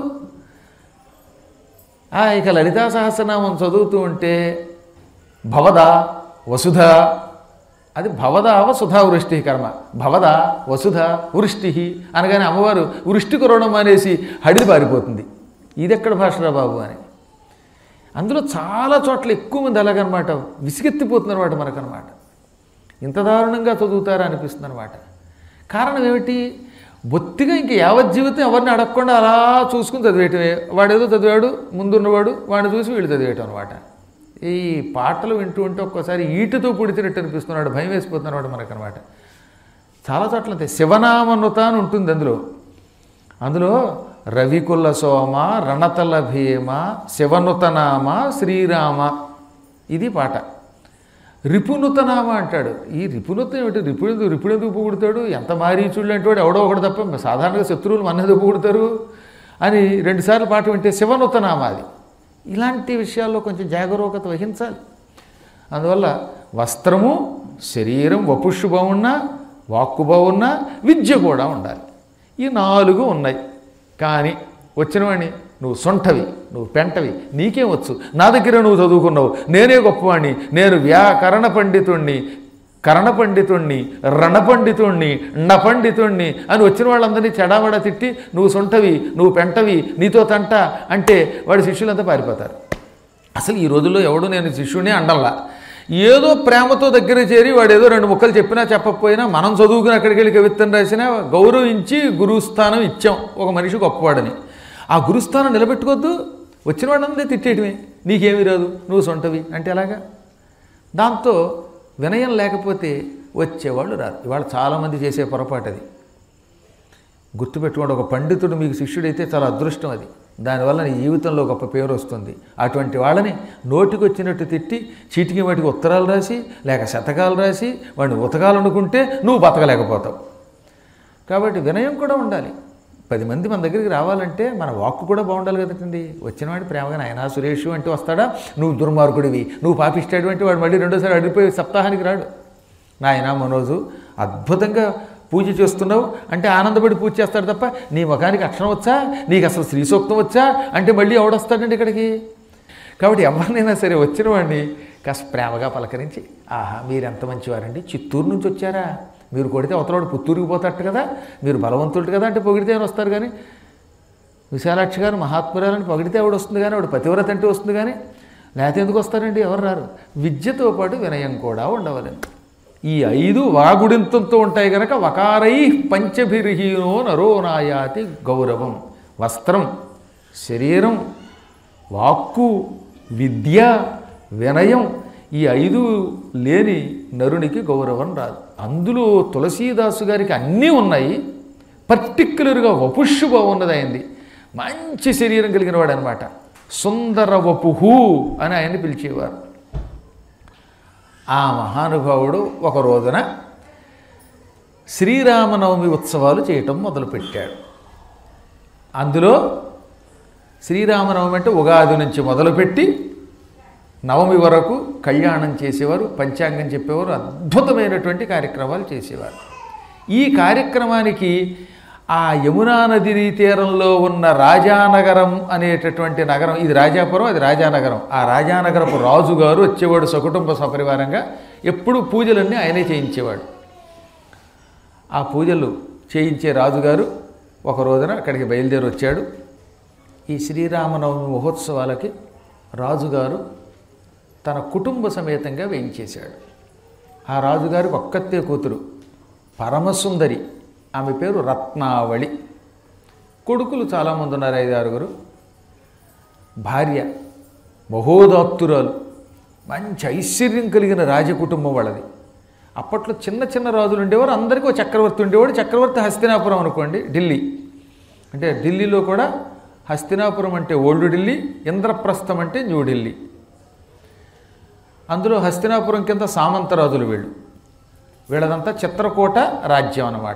ఆ, ఇక లలితా సహస్రనామం చదువుతూ ఉంటే భవద వసుధ అది భవద వసుధ వృష్టి కర్మ భవద వసుధ వృష్టి అనగానే అమ్మవారు వృష్టి కురవడం అనేసి హడిది పారిపోతుంది ఇది ఎక్కడ భాషరా బాబు అని అందులో చాలా చోట్ల ఎక్కువ మంది అలాగనమాట విసిగెత్తిపోతున్నారు అనమాట మనకనమాట ఇంత దారుణంగా చదువుతారా అనిపిస్తుంది అనమాట కారణం ఏమిటి బొత్తిగా ఇంక యావజ్జీవితం ఎవరిని అడగకుండా అలా చూసుకుని చదివేయటమే వాడేదో చదివాడు ముందున్నవాడు వాడిని చూసి వీళ్ళు చదివేయటం అనమాట ఈ పాటలు వింటూ ఉంటే ఒక్కోసారి ఈటుతో పుడిచినట్టు అనిపిస్తున్నాడు భయం వేసిపోతున్నాడు మనకనమాట చాలా చోట్ల అంతే శివనామనుత అని ఉంటుంది అందులో అందులో రవికుల సోమ రణతల భీమ శివనుతనామ శ్రీరామ ఇది పాట రిపునుతనామ అంటాడు ఈ రిపునుత ఏమిటి రిపుడు రిపుడు ఎందుకు పొగుడుతాడు ఎంత మారీచుళ్ళు అంటే వాడు ఎవడో ఒకడు తప్ప సాధారణంగా శత్రువులు మన ఎందుకు పొగుడుతారు అని రెండుసార్లు పాట వింటే శివనుతనామ అది ఇలాంటి విషయాల్లో కొంచెం జాగరూకత వహించాలి అందువల్ల వస్త్రము శరీరం వపుషు బాగున్నా వాక్కు బాగున్నా విద్య కూడా ఉండాలి ఈ నాలుగు ఉన్నాయి కానీ వచ్చినవాడిని నువ్వు సొంటవి నువ్వు పెంటవి నీకేం వచ్చు నా దగ్గర నువ్వు చదువుకున్నావు నేనే గొప్పవాణ్ణి నేను వ్యాకరణ పండితుణ్ణి కరణ పండితుణ్ణి రణ పండితుణ్ణి పండితుణ్ణి అని వచ్చిన వాళ్ళందరినీ చెడావడ తిట్టి నువ్వు సొంటవి నువ్వు పెంటవి నీతో తంట అంటే వాడి శిష్యులంతా పారిపోతారు అసలు ఈ రోజుల్లో ఎవడు నేను శిష్యుడిని అండల్లా ఏదో ప్రేమతో దగ్గర చేరి వాడు ఏదో రెండు ముక్కలు చెప్పినా చెప్పకపోయినా మనం చదువుకుని అక్కడికి వెళ్ళి కవిత్వం రాసినా గౌరవించి గురుస్థానం ఇచ్చాం ఒక మనిషి గొప్పవాడని ఆ గురుస్థానం నిలబెట్టుకోవద్దు వచ్చిన వాడందే తిట్టేయటమే నీకేమీ రాదు నువ్వు సొంటవి అంటే ఎలాగా దాంతో వినయం లేకపోతే వచ్చేవాళ్ళు రారు ఇవాళ చాలామంది చేసే పొరపాటు అది గుర్తుపెట్టుకోండి ఒక పండితుడు మీకు శిష్యుడైతే చాలా అదృష్టం అది దానివల్ల నీ జీవితంలో గొప్ప పేరు వస్తుంది అటువంటి వాళ్ళని నోటికి వచ్చినట్టు తిట్టి చీటికి వాటికి ఉత్తరాలు రాసి లేక శతకాలు రాసి వాడిని ఉతకాలనుకుంటే నువ్వు బతకలేకపోతావు కాబట్టి వినయం కూడా ఉండాలి పది మంది మన దగ్గరికి రావాలంటే మన వాక్కు కూడా బాగుండాలి కదండి వచ్చిన వాడి ప్రేమగా నాయనా సురేష్ అంటే వస్తాడా నువ్వు దుర్మార్గుడివి నువ్వు పాపిస్తాడు అంటే వాడు మళ్ళీ రెండోసారి అడిగిపోయి సప్తాహానికి రాడు నాయన మనోజు అద్భుతంగా పూజ చేస్తున్నావు అంటే ఆనందపడి పూజ చేస్తాడు తప్ప నీ ముఖానికి అక్షరం వచ్చా నీకు అసలు శ్రీ సూక్తం వచ్చా అంటే మళ్ళీ ఎవడొస్తాడండి ఇక్కడికి కాబట్టి ఎవరినైనా సరే వచ్చిన వాడిని కాస్త ప్రేమగా పలకరించి ఆహా మీరు ఎంత మంచివారండి చిత్తూరు నుంచి వచ్చారా మీరు కొడితే అవతలవాడు పుత్తూరుకి పోతట్టు కదా మీరు బలవంతుడు కదా అంటే పొగిడితే అని వస్తారు కానీ విశాలాక్షి గారు మహాత్మురాలని పొగిడితే ఆవిడ వస్తుంది కానీ ఆవిడ పతివ్రత అంటే వస్తుంది కానీ లేకపోతే ఎందుకు వస్తారండి ఎవరు రారు విద్యతో పాటు వినయం కూడా ఉండవలని ఈ ఐదు వాగుడింతంతో ఉంటాయి గనక వకారై పంచభిర్హీనో నరో నాయాతి గౌరవం వస్త్రం శరీరం వాక్కు విద్య వినయం ఈ ఐదు లేని నరునికి గౌరవం రాదు అందులో తులసీదాసు గారికి అన్నీ ఉన్నాయి పర్టిక్యులర్గా వపుష్యు బాగున్నది అయింది మంచి శరీరం కలిగిన వాడు అనమాట సుందర వపుహు అని ఆయన్ని పిలిచేవారు ఆ మహానుభావుడు ఒక రోజున శ్రీరామనవమి ఉత్సవాలు చేయటం మొదలుపెట్టాడు అందులో శ్రీరామనవమి అంటే ఉగాది నుంచి మొదలుపెట్టి నవమి వరకు కళ్యాణం చేసేవారు పంచాంగం చెప్పేవారు అద్భుతమైనటువంటి కార్యక్రమాలు చేసేవారు ఈ కార్యక్రమానికి ఆ యమునా నది తీరంలో ఉన్న రాజానగరం అనేటటువంటి నగరం ఇది రాజాపురం అది రాజానగరం ఆ రాజానగరపు రాజుగారు వచ్చేవాడు సకుటుంబ సపరివారంగా ఎప్పుడు పూజలన్నీ ఆయనే చేయించేవాడు ఆ పూజలు చేయించే రాజుగారు ఒక రోజున అక్కడికి బయలుదేరి వచ్చాడు ఈ శ్రీరామనవమి మహోత్సవాలకి రాజుగారు తన కుటుంబ సమేతంగా వేయించేశాడు ఆ రాజుగారికి ఒక్కతే కూతురు పరమసుందరి ఆమె పేరు రత్నావళి కొడుకులు చాలామంది ఉన్నారు ఐదు ఆరుగురు భార్య మహోదాత్తురాలు మంచి ఐశ్వర్యం కలిగిన రాజకుటుంబం వాళ్ళది అప్పట్లో చిన్న చిన్న రాజులు ఉండేవారు అందరికీ ఒక చక్రవర్తి ఉండేవాడు చక్రవర్తి హస్తినాపురం అనుకోండి ఢిల్లీ అంటే ఢిల్లీలో కూడా హస్తినాపురం అంటే ఓల్డ్ ఢిల్లీ ఇంద్రప్రస్థం అంటే న్యూఢిల్లీ అందులో హస్తినాపురం కింద సామంతరాజులు వీళ్ళు వీళ్ళదంతా చిత్రకూట రాజ్యం అన్నమాట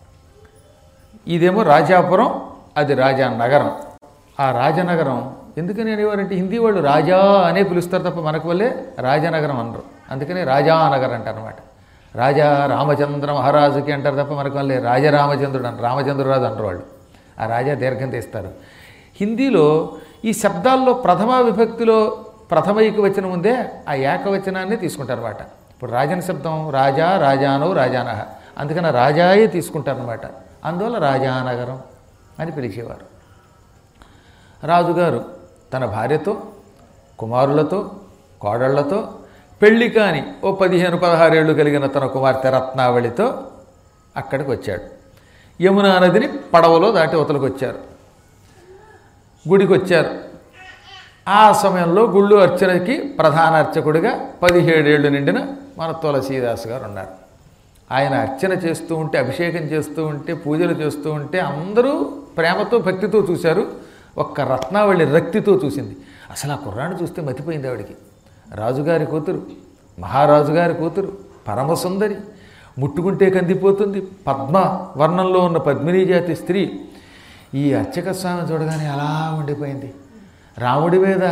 ఇదేమో రాజాపురం అది రాజా నగరం ఆ రాజనగరం ఎందుకని అనేవారంటే హిందీ వాళ్ళు రాజా అనే పిలుస్తారు తప్ప మనకు వల్లే రాజనగరం అనరు అందుకనే రాజానగర్ అంటారు అనమాట రాజా రామచంద్ర మహారాజుకి అంటారు తప్ప మనకు వల్లే రాజరామచంద్రుడు అంటారు రామచంద్రరాజు అంటారు వాళ్ళు ఆ రాజా దీర్ఘం తీస్తారు హిందీలో ఈ శబ్దాల్లో ప్రథమ విభక్తిలో ప్రథమ ఏకవచనం ఉందే ఆ ఏకవచనాన్ని తీసుకుంటారు అనమాట ఇప్పుడు రాజన శబ్దం రాజా రాజానో రాజానహ అందుకని రాజాయే తీసుకుంటారనమాట అందువల్ల రాజానగరం అని పిలిచేవారు రాజుగారు తన భార్యతో కుమారులతో కోడళ్లతో పెళ్లి కాని ఓ పదిహేను పదహారేళ్ళు కలిగిన తన కుమార్తె రత్నావళితో అక్కడికి వచ్చాడు యమునా నదిని పడవలో దాటి అవతలకు వచ్చారు గుడికి వచ్చారు ఆ సమయంలో గుళ్ళు అర్చనకి ప్రధాన అర్చకుడిగా పదిహేడేళ్ళు నిండిన మన తులసీదాస్ గారు ఉన్నారు ఆయన అర్చన చేస్తూ ఉంటే అభిషేకం చేస్తూ ఉంటే పూజలు చేస్తూ ఉంటే అందరూ ప్రేమతో భక్తితో చూశారు ఒక్క రత్నావళి రక్తితో చూసింది అసలు ఆ కుర్రాన్ని చూస్తే మతిపోయింది ఆవిడికి రాజుగారి కూతురు మహారాజుగారి కూతురు పరమసుందరి ముట్టుకుంటే కందిపోతుంది పద్మ వర్ణంలో ఉన్న పద్మినీ జాతి స్త్రీ ఈ అర్చక స్వామి చూడగానే అలా ఉండిపోయింది రాముడి మీద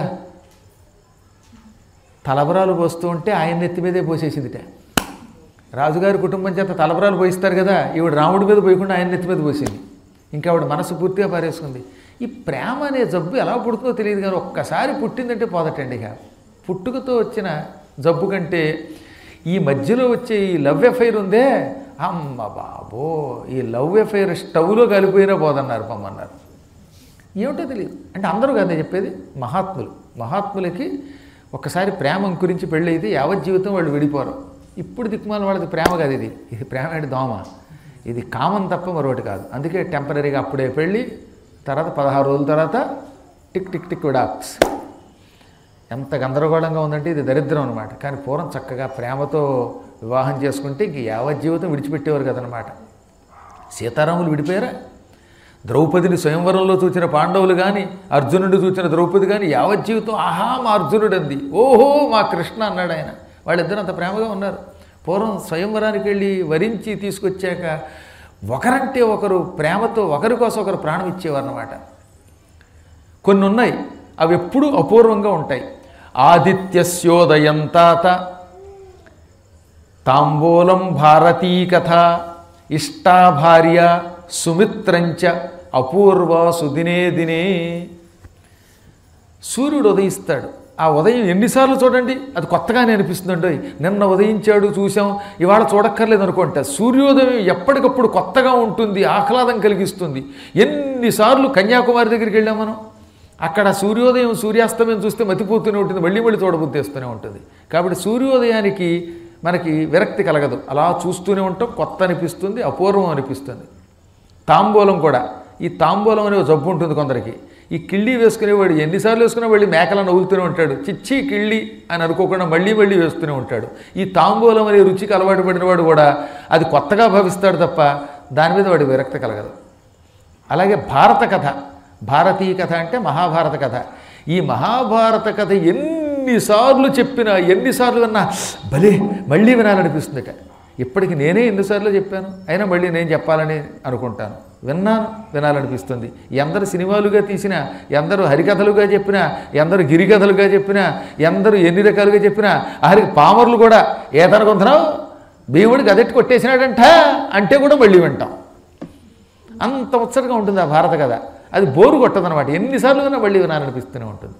తలబరాలు పోస్తూ ఉంటే ఆయన నెత్తి మీదే పోసేసిందిట రాజుగారి కుటుంబం చేత తలబరాలు పోయిస్తారు కదా ఈవిడ రాముడి మీద పోయకుండా ఆయన నెత్తి మీద పోసింది ఇంకా ఆవిడ మనసు పూర్తిగా పారేసుకుంది ఈ ప్రేమ అనే జబ్బు ఎలా పుడుతుందో తెలియదు కానీ ఒక్కసారి పుట్టిందంటే పోదటండి ఇక పుట్టుకతో వచ్చిన జబ్బు కంటే ఈ మధ్యలో వచ్చే ఈ లవ్ ఎఫైర్ ఉందే అమ్మ బాబో ఈ లవ్ ఎఫైర్ స్టవ్లో కలిపోయినా పోదన్నారు పొమ్మన్నారు ఏమిటో తెలియదు అంటే అందరూ కదా చెప్పేది మహాత్ములు మహాత్ములకి ఒకసారి ప్రేమ గురించి పెళ్ళైతే యావత్ జీవితం వాళ్ళు విడిపోరు ఇప్పుడు దిక్కుమాల వాళ్ళది ప్రేమ కాదు ఇది ఇది ప్రేమ అంటే దోమ ఇది కామం తప్ప మరొకటి కాదు అందుకే టెంపరీగా అప్పుడే పెళ్ళి తర్వాత పదహారు రోజుల తర్వాత టిక్ టిక్ టిక్ విడాక్స్ ఎంత గందరగోళంగా ఉందంటే ఇది దరిద్రం అనమాట కానీ పూర్వం చక్కగా ప్రేమతో వివాహం చేసుకుంటే ఇంక యావత్ జీవితం విడిచిపెట్టేవారు కదనమాట సీతారాములు విడిపోయారా ద్రౌపదిని స్వయంవరంలో చూచిన పాండవులు కానీ అర్జునుడు చూసిన ద్రౌపది కానీ యావత్ జీవితం ఆహా మా అర్జునుడు అంది ఓహో మా కృష్ణ అన్నాడు ఆయన వాళ్ళిద్దరు అంత ప్రేమగా ఉన్నారు పూర్వం స్వయంవరానికి వెళ్ళి వరించి తీసుకొచ్చాక ఒకరంటే ఒకరు ప్రేమతో ఒకరి కోసం ఒకరు ప్రాణం ఇచ్చేవారు అన్నమాట కొన్ని ఉన్నాయి అవి ఎప్పుడూ అపూర్వంగా ఉంటాయి ఆదిత్యస్యోదయం తాత తాంబూలం భారతీ కథ ఇష్టా భార్య సుమిత్రంచ అపూర్వ సుదినే దినే సూర్యుడు ఉదయిస్తాడు ఆ ఉదయం ఎన్నిసార్లు చూడండి అది కొత్తగానే అనిపిస్తుందండి నిన్న ఉదయించాడు చూసాం ఇవాళ చూడక్కర్లేదు అనుకుంటా సూర్యోదయం ఎప్పటికప్పుడు కొత్తగా ఉంటుంది ఆహ్లాదం కలిగిస్తుంది ఎన్నిసార్లు కన్యాకుమారి దగ్గరికి వెళ్ళాం మనం అక్కడ సూర్యోదయం సూర్యాస్తమయం చూస్తే మతిపోతూనే ఉంటుంది మళ్ళీ మళ్ళీ చూడబుద్దేస్తూనే ఉంటుంది కాబట్టి సూర్యోదయానికి మనకి విరక్తి కలగదు అలా చూస్తూనే ఉంటాం కొత్త అనిపిస్తుంది అపూర్వం అనిపిస్తుంది తాంబూలం కూడా ఈ తాంబూలం అనే ఒక జబ్బు ఉంటుంది కొందరికి ఈ కిళ్ళి వేసుకునేవాడు ఎన్నిసార్లు వేసుకున్నా మళ్ళీ మేకలా నవ్వుతూనే ఉంటాడు చిచ్చి కిళ్ళి అని అనుకోకుండా మళ్ళీ మళ్ళీ వేస్తూనే ఉంటాడు ఈ తాంబూలం అనే రుచికి అలవాటు పడినవాడు కూడా అది కొత్తగా భావిస్తాడు తప్ప దాని మీద వాడి విరక్తి కలగదు అలాగే భారత కథ భారతీయ కథ అంటే మహాభారత కథ ఈ మహాభారత కథ ఎన్నిసార్లు చెప్పినా ఎన్నిసార్లు విన్నా భలే మళ్ళీ వినాలనిపిస్తుందట ఇప్పటికి నేనే ఎన్నిసార్లు చెప్పాను అయినా మళ్ళీ నేను చెప్పాలని అనుకుంటాను విన్నాను వినాలనిపిస్తుంది ఎందరు సినిమాలుగా తీసినా ఎందరు హరికథలుగా చెప్పినా ఎందరు గిరికథలుగా చెప్పినా ఎందరు ఎన్ని రకాలుగా చెప్పినా ఆఖరికి పామర్లు కూడా ఏదనుకుంటున్నావు భీముడికి అదెట్టి కొట్టేసినాడంట అంటే కూడా మళ్ళీ వింటాం అంత ముచ్చటగా ఉంటుంది ఆ భారత కథ అది బోరు కొట్టదనమాట ఎన్నిసార్లు విన్నా మళ్ళీ వినాలనిపిస్తూనే ఉంటుంది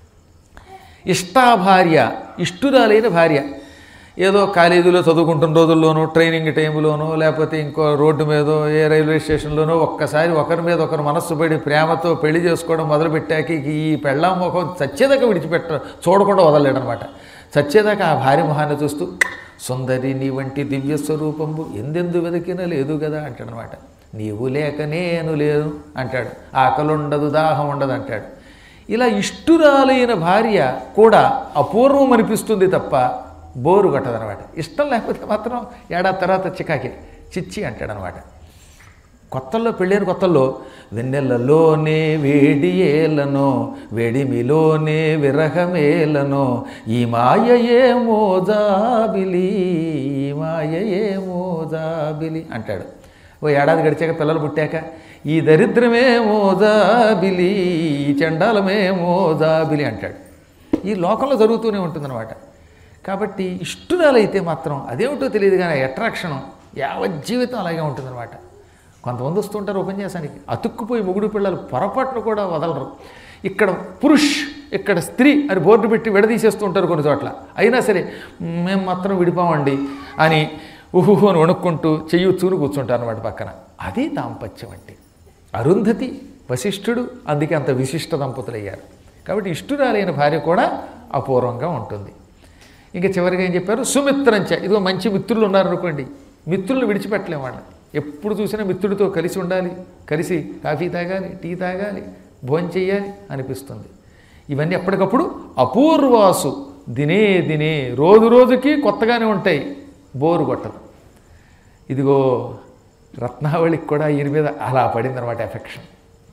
ఇష్టా భార్య ఇష్టురాలైన భార్య ఏదో కాలేజీలో చదువుకుంటున్న రోజుల్లోనో ట్రైనింగ్ టైంలోనో లేకపోతే ఇంకో రోడ్డు మీదో ఏ రైల్వే స్టేషన్లోనో ఒక్కసారి ఒకరి మీద ఒకరు మనస్సు పడి ప్రేమతో పెళ్లి చేసుకోవడం మొదలుపెట్టాక ఇక ఈ పెళ్ళాం ముఖం చచ్చేదాకా విడిచిపెట్ట చూడకుండా వదలలేడనమాట చచ్చేదాకా ఆ భార్య మొహాన్ని చూస్తూ సుందరి నీ వంటి దివ్య స్వరూపంబు ఎందెందు వెతికినా లేదు కదా అంటాడనమాట నీవు లేక నేను లేదు అంటాడు ఆకలుండదు దాహం ఉండదు అంటాడు ఇలా ఇష్టురాలైన భార్య కూడా అపూర్వం అనిపిస్తుంది తప్ప బోరు కొట్టదనమాట ఇష్టం లేకపోతే మాత్రం ఏడాది తర్వాత చికాకి చిచ్చి అంటాడనమాట కొత్తల్లో పెళ్ళైన కొత్తల్లో వెన్నెలలోనే వేడి ఏలనో వేడిమిలోనే విరహమేలనో ఈ మాయయే మోజాబిలి ఈ మాయయే మోజాబిలి అంటాడు ఓ ఏడాది గడిచాక పిల్లలు పుట్టాక ఈ దరిద్రమే మోజాబిలి ఈ చండాలమే మోజాబిలి అంటాడు ఈ లోకంలో జరుగుతూనే ఉంటుందన్నమాట కాబట్టి ఇష్టురాలైతే మాత్రం అదేమిటో తెలియదు కానీ అట్రాక్షన్ యావజ్జీవితం అలాగే ఉంటుందన్నమాట కొంతమంది వస్తుంటారు ఉపన్యాసానికి అతుక్కుపోయి మొగుడు పిల్లలు పొరపాట్లు కూడా వదలరు ఇక్కడ పురుష్ ఇక్కడ స్త్రీ అని బోర్డు పెట్టి విడదీసేస్తూ ఉంటారు కొన్ని చోట్ల అయినా సరే మేము మాత్రం విడిపోమండి అని ఉహుహు అని వణుక్కుంటూ చెయ్యి చూరు కూర్చుంటారు అనమాట పక్కన అది దాంపత్యం అంటే అరుంధతి వశిష్ఠుడు అందుకే అంత విశిష్ట దంపతులు అయ్యారు కాబట్టి ఇష్టురాలైన భార్య కూడా అపూర్వంగా ఉంటుంది ఇంకా చివరిగా ఏం చెప్పారు సుమిత్రంచ ఇదిగో మంచి మిత్రులు ఉన్నారనుకోండి మిత్రులను విడిచిపెట్టలేము వాళ్ళని ఎప్పుడు చూసినా మిత్రుడితో కలిసి ఉండాలి కలిసి కాఫీ తాగాలి టీ తాగాలి భోజనం చేయాలి అనిపిస్తుంది ఇవన్నీ ఎప్పటికప్పుడు అపూర్వాసు దినే దినే రోజు రోజుకి కొత్తగానే ఉంటాయి బోరు కొట్టదు ఇదిగో రత్నావళికి కూడా ఈయన మీద అలా పడిందనమాట ఎఫెక్షన్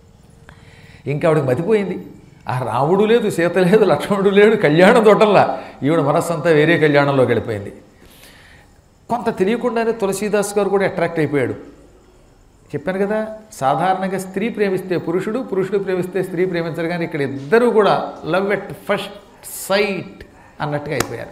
ఇంకా ఆవిడకి మతిపోయింది ఆ రాముడు లేదు సీత లేదు లక్ష్మణుడు లేడు కళ్యాణం తోటల్లా ఈవిడ మనస్సంతా వేరే కళ్యాణంలోకి వెళ్ళిపోయింది కొంత తెలియకుండానే తులసీదాస్ గారు కూడా అట్రాక్ట్ అయిపోయాడు చెప్పాను కదా సాధారణంగా స్త్రీ ప్రేమిస్తే పురుషుడు పురుషుడు ప్రేమిస్తే స్త్రీ ప్రేమించరు కానీ ఇక్కడ ఇద్దరూ కూడా లవ్ ఎట్ ఫస్ట్ సైట్ అన్నట్టుగా అయిపోయారు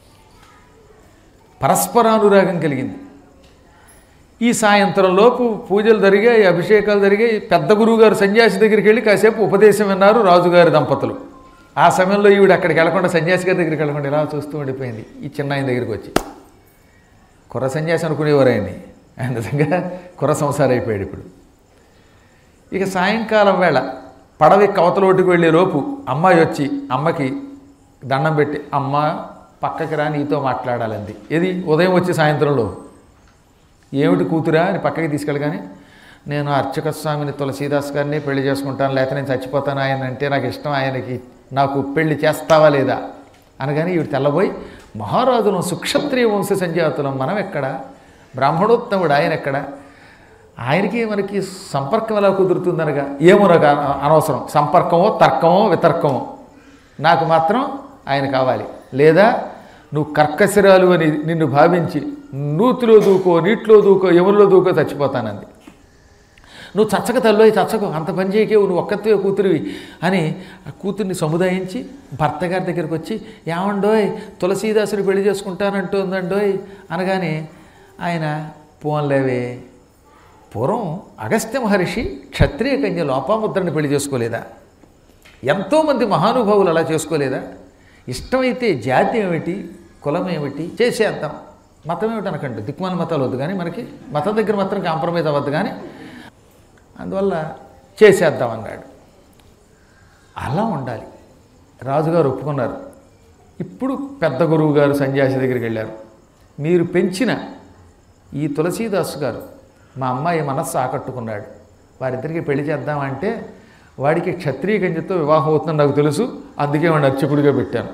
పరస్పరానురాగం కలిగింది ఈ సాయంత్రం లోపు పూజలు జరిగాయి అభిషేకాలు జరిగాయి పెద్ద గురువు గారు సన్యాసి దగ్గరికి వెళ్ళి కాసేపు ఉపదేశం విన్నారు రాజుగారి దంపతులు ఆ సమయంలో ఈవిడ అక్కడికి వెళ్లకుండా సన్యాసి గారి దగ్గరికి వెళ్ళకుండా ఇలా చూస్తూ ఉండిపోయింది ఈ చిన్న ఆయన దగ్గరికి వచ్చి కుర్ర సన్యాసి అనుకునేవారు ఆయన్ని ఆయన నిజంగా కుర్ర సంసారం అయిపోయాడు ఇప్పుడు ఇక సాయంకాలం వేళ పడవి కవతలోటుకు వెళ్ళే లోపు అమ్మాయి వచ్చి అమ్మకి దండం పెట్టి అమ్మ పక్కకి రా నీతో మాట్లాడాలంది ఇది ఉదయం వచ్చి సాయంత్రంలో ఏమిటి కూతురా అని పక్కకి తీసుకెళ్ళగానే నేను అర్చక స్వామిని తులసీదాస్ గారిని పెళ్లి చేసుకుంటాను లేకపోతే నేను చచ్చిపోతాను ఆయన అంటే నాకు ఇష్టం ఆయనకి నాకు పెళ్లి చేస్తావా లేదా అనగానే ఈవిడ తెల్లబోయి మహారాజులం సుక్షత్రియ వంశ సంజాతులం మనం ఎక్కడ బ్రాహ్మణోత్తముడు ఆయన ఎక్కడ ఆయనకి మనకి సంపర్కం ఎలా కుదురుతుందనగా ఏమో నాకు అన- అనవసరం సంపర్కమో తర్కమో వితర్కమో నాకు మాత్రం ఆయన కావాలి లేదా నువ్వు కర్కశిరాలు అని నిన్ను భావించి నూతిలో దూకో నీటిలో దూకో యములో దూకో చచ్చిపోతానంది నువ్వు చచ్చక తల్లోయి చచ్చకు అంత పని చేయకేవు నువ్వు ఒక్కతే కూతురివి అని ఆ కూతుర్ని సముదాయించి భర్త గారి దగ్గరికి వచ్చి ఏమండోయ్ తులసీదాసుని పెళ్లి చేసుకుంటానంటుందండోయ్ అనగానే ఆయన పోన్లేవే పూర్వం అగస్త్య మహర్షి క్షత్రియ కన్య లోపాముద్రని పెళ్లి చేసుకోలేదా ఎంతోమంది మహానుభావులు అలా చేసుకోలేదా ఇష్టమైతే జాతి ఏమిటి కులం ఏమిటి చేసేద్దాం మతం ఏమిటి అనకండి దిక్మాల మతాలు వద్దు కానీ మనకి మతం దగ్గర మాత్రం కాంప్రమైజ్ అవ్వద్దు కానీ అందువల్ల చేసేద్దాం అన్నాడు అలా ఉండాలి రాజుగారు ఒప్పుకున్నారు ఇప్పుడు పెద్ద గురువు గారు సన్యాసి దగ్గరికి వెళ్ళారు మీరు పెంచిన ఈ తులసీదాసు గారు మా అమ్మాయి మనస్సు ఆకట్టుకున్నాడు వారిద్దరికి పెళ్లి చేద్దామంటే వాడికి క్షత్రియ కన్యతో వివాహం అవుతుందని నాకు తెలుసు అందుకే వాడిని అర్చకుడిగా పెట్టాను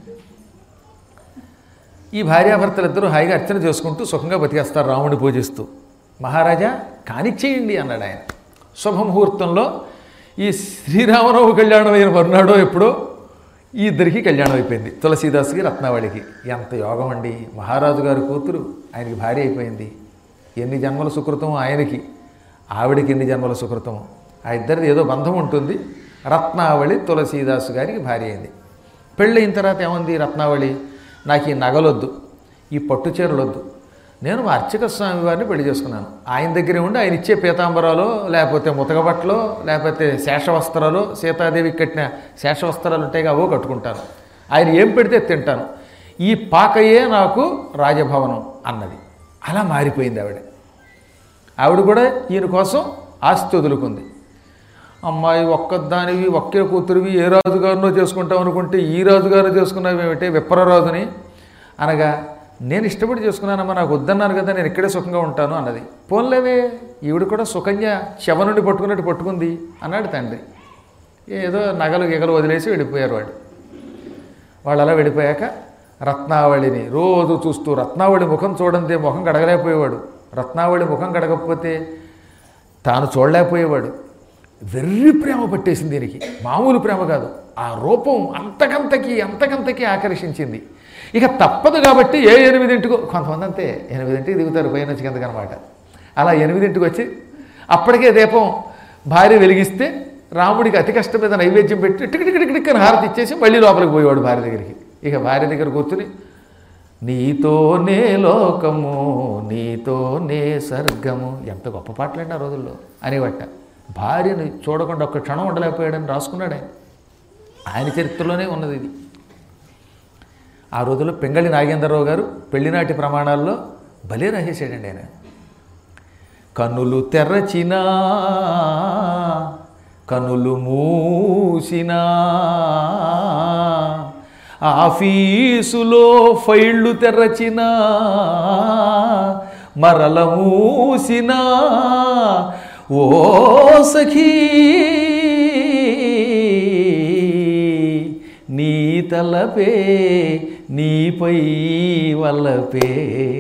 ఈ భార్యాభర్తలిద్దరూ హాయిగా అర్చన చేసుకుంటూ సుఖంగా బతికేస్తారు రాముడిని పూజిస్తూ మహారాజా కానిచ్చేయండి అన్నాడు ఆయన శుభముహూర్తంలో ఈ శ్రీరామనవమి కళ్యాణం అయిన మరునాడో ఎప్పుడో ఈ ఇద్దరికి కళ్యాణం అయిపోయింది తులసీదాస్కి రత్నావళికి ఎంత యోగం అండి మహారాజు గారి కూతురు ఆయనకి భార్య అయిపోయింది ఎన్ని జన్మల సుకృతం ఆయనకి ఆవిడకి ఎన్ని జన్మల సుకృతం ఆ ఇద్దరిది ఏదో బంధం ఉంటుంది రత్నావళి తులసీదాసు గారికి భార్య అయింది పెళ్ళయిన తర్వాత ఏముంది రత్నావళి నాకు ఈ నగలొద్దు ఈ పట్టు చీరలొద్దు నేను మా అర్చక స్వామి వారిని పెళ్లి చేసుకున్నాను ఆయన దగ్గరే ఉండి ఆయన ఇచ్చే పీతాంబరాలు లేకపోతే ముతకబట్టలో లేకపోతే శేషవస్త్రాలు సీతాదేవికి కట్టిన శేషవస్త్రాలు ఉంటాయి అవో కట్టుకుంటాను ఆయన ఏం పెడితే తింటాను ఈ పాకయే నాకు రాజభవనం అన్నది అలా మారిపోయింది ఆవిడ ఆవిడ కూడా ఈయన కోసం ఆస్తి వదులుకుంది అమ్మాయి ఒక్కదానివి ఒకే కూతురివి ఏ రాజుగారినో చేసుకుంటాం అనుకుంటే ఈ రాజుగారు చేసుకున్నావు ఏమిటే విప్రరాజుని అనగా నేను ఇష్టపడి చేసుకున్నానమ్మా నాకు వద్దన్నాను కదా నేను ఇక్కడే సుఖంగా ఉంటాను అన్నది పోన్లేవే ఈవిడ కూడా సుకన్య శవ నుండి పట్టుకున్నట్టు పట్టుకుంది అన్నాడు తండ్రి ఏదో నగలు గిగలు వదిలేసి వెళ్ళిపోయారు వాడు వాళ్ళు అలా వెళ్ళిపోయాక రత్నావళిని రోజు చూస్తూ రత్నావళి ముఖం చూడంతే ముఖం కడగలేకపోయేవాడు రత్నావళి ముఖం కడగకపోతే తాను చూడలేకపోయేవాడు వెర్రి ప్రేమ పట్టేసింది దీనికి మామూలు ప్రేమ కాదు ఆ రూపం అంతకంతకి అంతకంతకి ఆకర్షించింది ఇక తప్పదు కాబట్టి ఏ ఎనిమిదింటికో కొంతమంది అంతే ఎనిమిదింటికి దిగుతారు పైన వచ్చి కిందకి అనమాట అలా ఎనిమిదింటికి వచ్చి అప్పటికే దీపం భార్య వెలిగిస్తే రాముడికి అతి కష్టం మీద నైవేద్యం పెట్టి టిక్ టిక్ టిక్ టిక్ అని హారతి ఇచ్చేసి మళ్ళీ లోపలికి పోయేవాడు భార్య దగ్గరికి ఇక భార్య దగ్గర కూర్చుని నీతోనే లోకము నీతోనే స్వర్గము ఎంత గొప్ప పాటలండి ఆ రోజుల్లో అనేవట భార్యను చూడకుండా ఒక్క క్షణం ఉండలేకపోయాడని రాసుకున్నాడు ఆయన ఆయన చరిత్రలోనే ఉన్నది ఇది ఆ రోజుల్లో పెంగళి నాగేంద్రరావు గారు పెళ్లినాటి ప్రమాణాల్లో భలే రాసేసాడండి ఆయన కన్నులు తెరచినా కనులు మూసినా ఆఫీసులో ఫైళ్ళు తెరచినా మరల మూసినా ఓ సఖీ నీ తలపే నీపై వల్లపే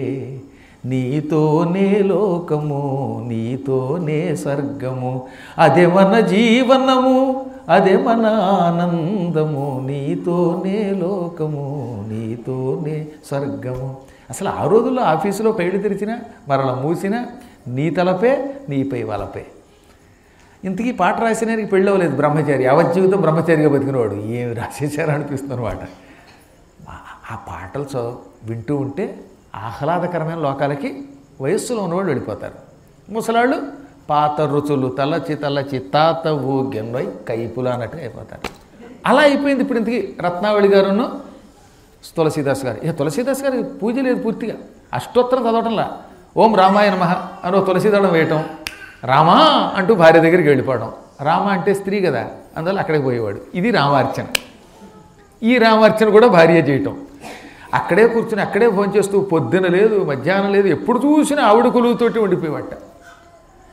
నీతోనే లోకము నీతోనే స్వర్గము అదే మన జీవనము అదే మన ఆనందము నీతోనే లోకము నీతోనే స్వర్గము అసలు ఆ రోజుల్లో ఆఫీసులో పైడు తెరిచినా మరల మూసినా నీ తలపే నీపై వలపే ఇంతకీ పాట రాసినానికి పెళ్ళి అవ్వలేదు బ్రహ్మచారి యావజ్జీవితం బ్రహ్మచారిగా బతికినవాడు ఏమి రాసేసారా అనిపిస్తుంది అనమాట ఆ పాటలు చదువు వింటూ ఉంటే ఆహ్లాదకరమైన లోకాలకి వయస్సులో ఉన్నవాళ్ళు వెళ్ళిపోతారు ముసలాళ్ళు పాత రుచులు తలచి తలచి తాత ఊగెన్వై కైపులు అన్నట్టుగా అయిపోతారు అలా అయిపోయింది ఇప్పుడు ఇంతకీ రత్నావళి గారును తులసీదాస్ గారు ఇక తులసీదాస్ గారి పూజ లేదు పూర్తిగా అష్టోత్తరం చదవటంలా ఓం రామాయ నమః అని ఓ తులసీదళం వేయటం రామా అంటూ భార్య దగ్గరికి వెళ్ళిపోవడం రామ అంటే స్త్రీ కదా అందువల్ల అక్కడికి పోయేవాడు ఇది రామార్చన ఈ రామార్చన కూడా భార్య చేయటం అక్కడే కూర్చుని అక్కడే ఫోన్ చేస్తూ పొద్దున లేదు మధ్యాహ్నం లేదు ఎప్పుడు చూసినా ఆవిడ కొలువుతోటి ఉండిపోయేవాట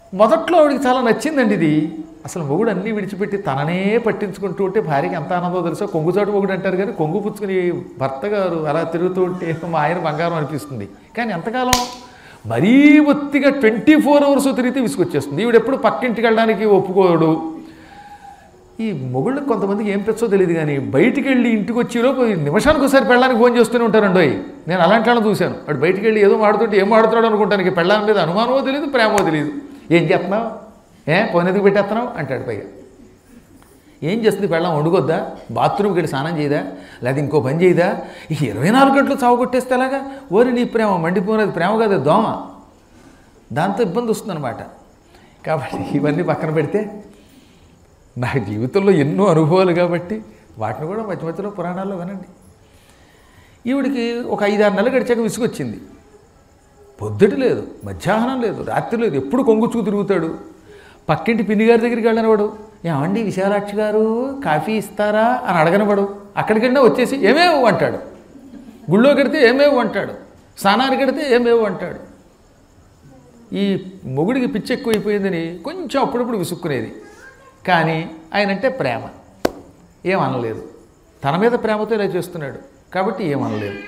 మొదట్లో ఆవిడికి చాలా నచ్చిందండి ఇది అసలు మొగుడు అన్నీ విడిచిపెట్టి తననే పట్టించుకుంటూ ఉంటే భార్యకి ఎంత ఆనందో తెలుసో కొంగుచాటు మొగుడు అంటారు కానీ కొంగు పుచ్చుకుని భర్త గారు అలా తిరుగుతూ ఉంటే మా ఆయన బంగారం అనిపిస్తుంది కానీ ఎంతకాలం మరీ ఒత్తిగా ట్వంటీ ఫోర్ అవర్స్ తిరిగితే విసుకొచ్చేస్తుంది ఈవిడ ఎప్పుడు పక్కింటికి వెళ్ళడానికి ఒప్పుకోడు ఈ మొగుళ్ళు కొంతమందికి ఏం పెచ్చో తెలియదు కానీ బయటికి వెళ్ళి ఇంటికి వచ్చేలోపు ఈ నిమిషానికి ఒకసారి పెళ్ళానికి ఫోన్ చేస్తూనే ఉంటారండి ఓయ్. నేను అలాంటి వాళ్ళని చూశాను వాడు బయటికి వెళ్ళి ఏదో మాడుతుంటే ఏం మాడుతున్నాడు అనుకుంటాను ఇక పెళ్ళాని మీద అనుమానమో తెలియదు ప్రేమో తెలియదు ఏం చేస్తున్నావు ఏ ఫోన్ ఎందుకు పెట్టేస్తున్నావు అంటాడు పైగా ఏం చేస్తుంది పెళ్ళం వండుకొద్దా బాత్రూమ్కి వెళ్ళి స్నానం చేయదా లేదా ఇంకో పని చేయదా ఈ ఇరవై నాలుగు గంటలు చావు కొట్టేస్తే ఎలాగా ఓరి నీ ప్రేమ మండిపోయినది ప్రేమ కాదు దోమ దాంతో ఇబ్బంది వస్తుందన్నమాట కాబట్టి ఇవన్నీ పక్కన పెడితే నా జీవితంలో ఎన్నో అనుభవాలు కాబట్టి వాటిని కూడా మధ్య మధ్యలో పురాణాల్లో వినండి ఈవిడికి ఒక ఐదారు నెలలు గడిచాక విసుగొచ్చింది పొద్దుట లేదు మధ్యాహ్నం లేదు రాత్రి లేదు ఎప్పుడు కొంగుచ్చుకు తిరుగుతాడు పక్కింటి పిన్ని గారి దగ్గరికి వెళ్ళనివాడు ఏమండి విశాలాక్షి గారు కాఫీ ఇస్తారా అని అడగనివాడు అక్కడికి వెళ్ళినా వచ్చేసి ఏమేవు అంటాడు గుళ్ళో కడితే ఏమేవు అంటాడు స్నానానికి కడితే ఏమేవు అంటాడు ఈ మొగుడికి పిచ్చి ఎక్కువైపోయిందని కొంచెం అప్పుడప్పుడు విసుక్కునేది కానీ ఆయన అంటే ప్రేమ ఏమనలేదు తన మీద ప్రేమతో ఇలా చేస్తున్నాడు కాబట్టి ఏమనలేదు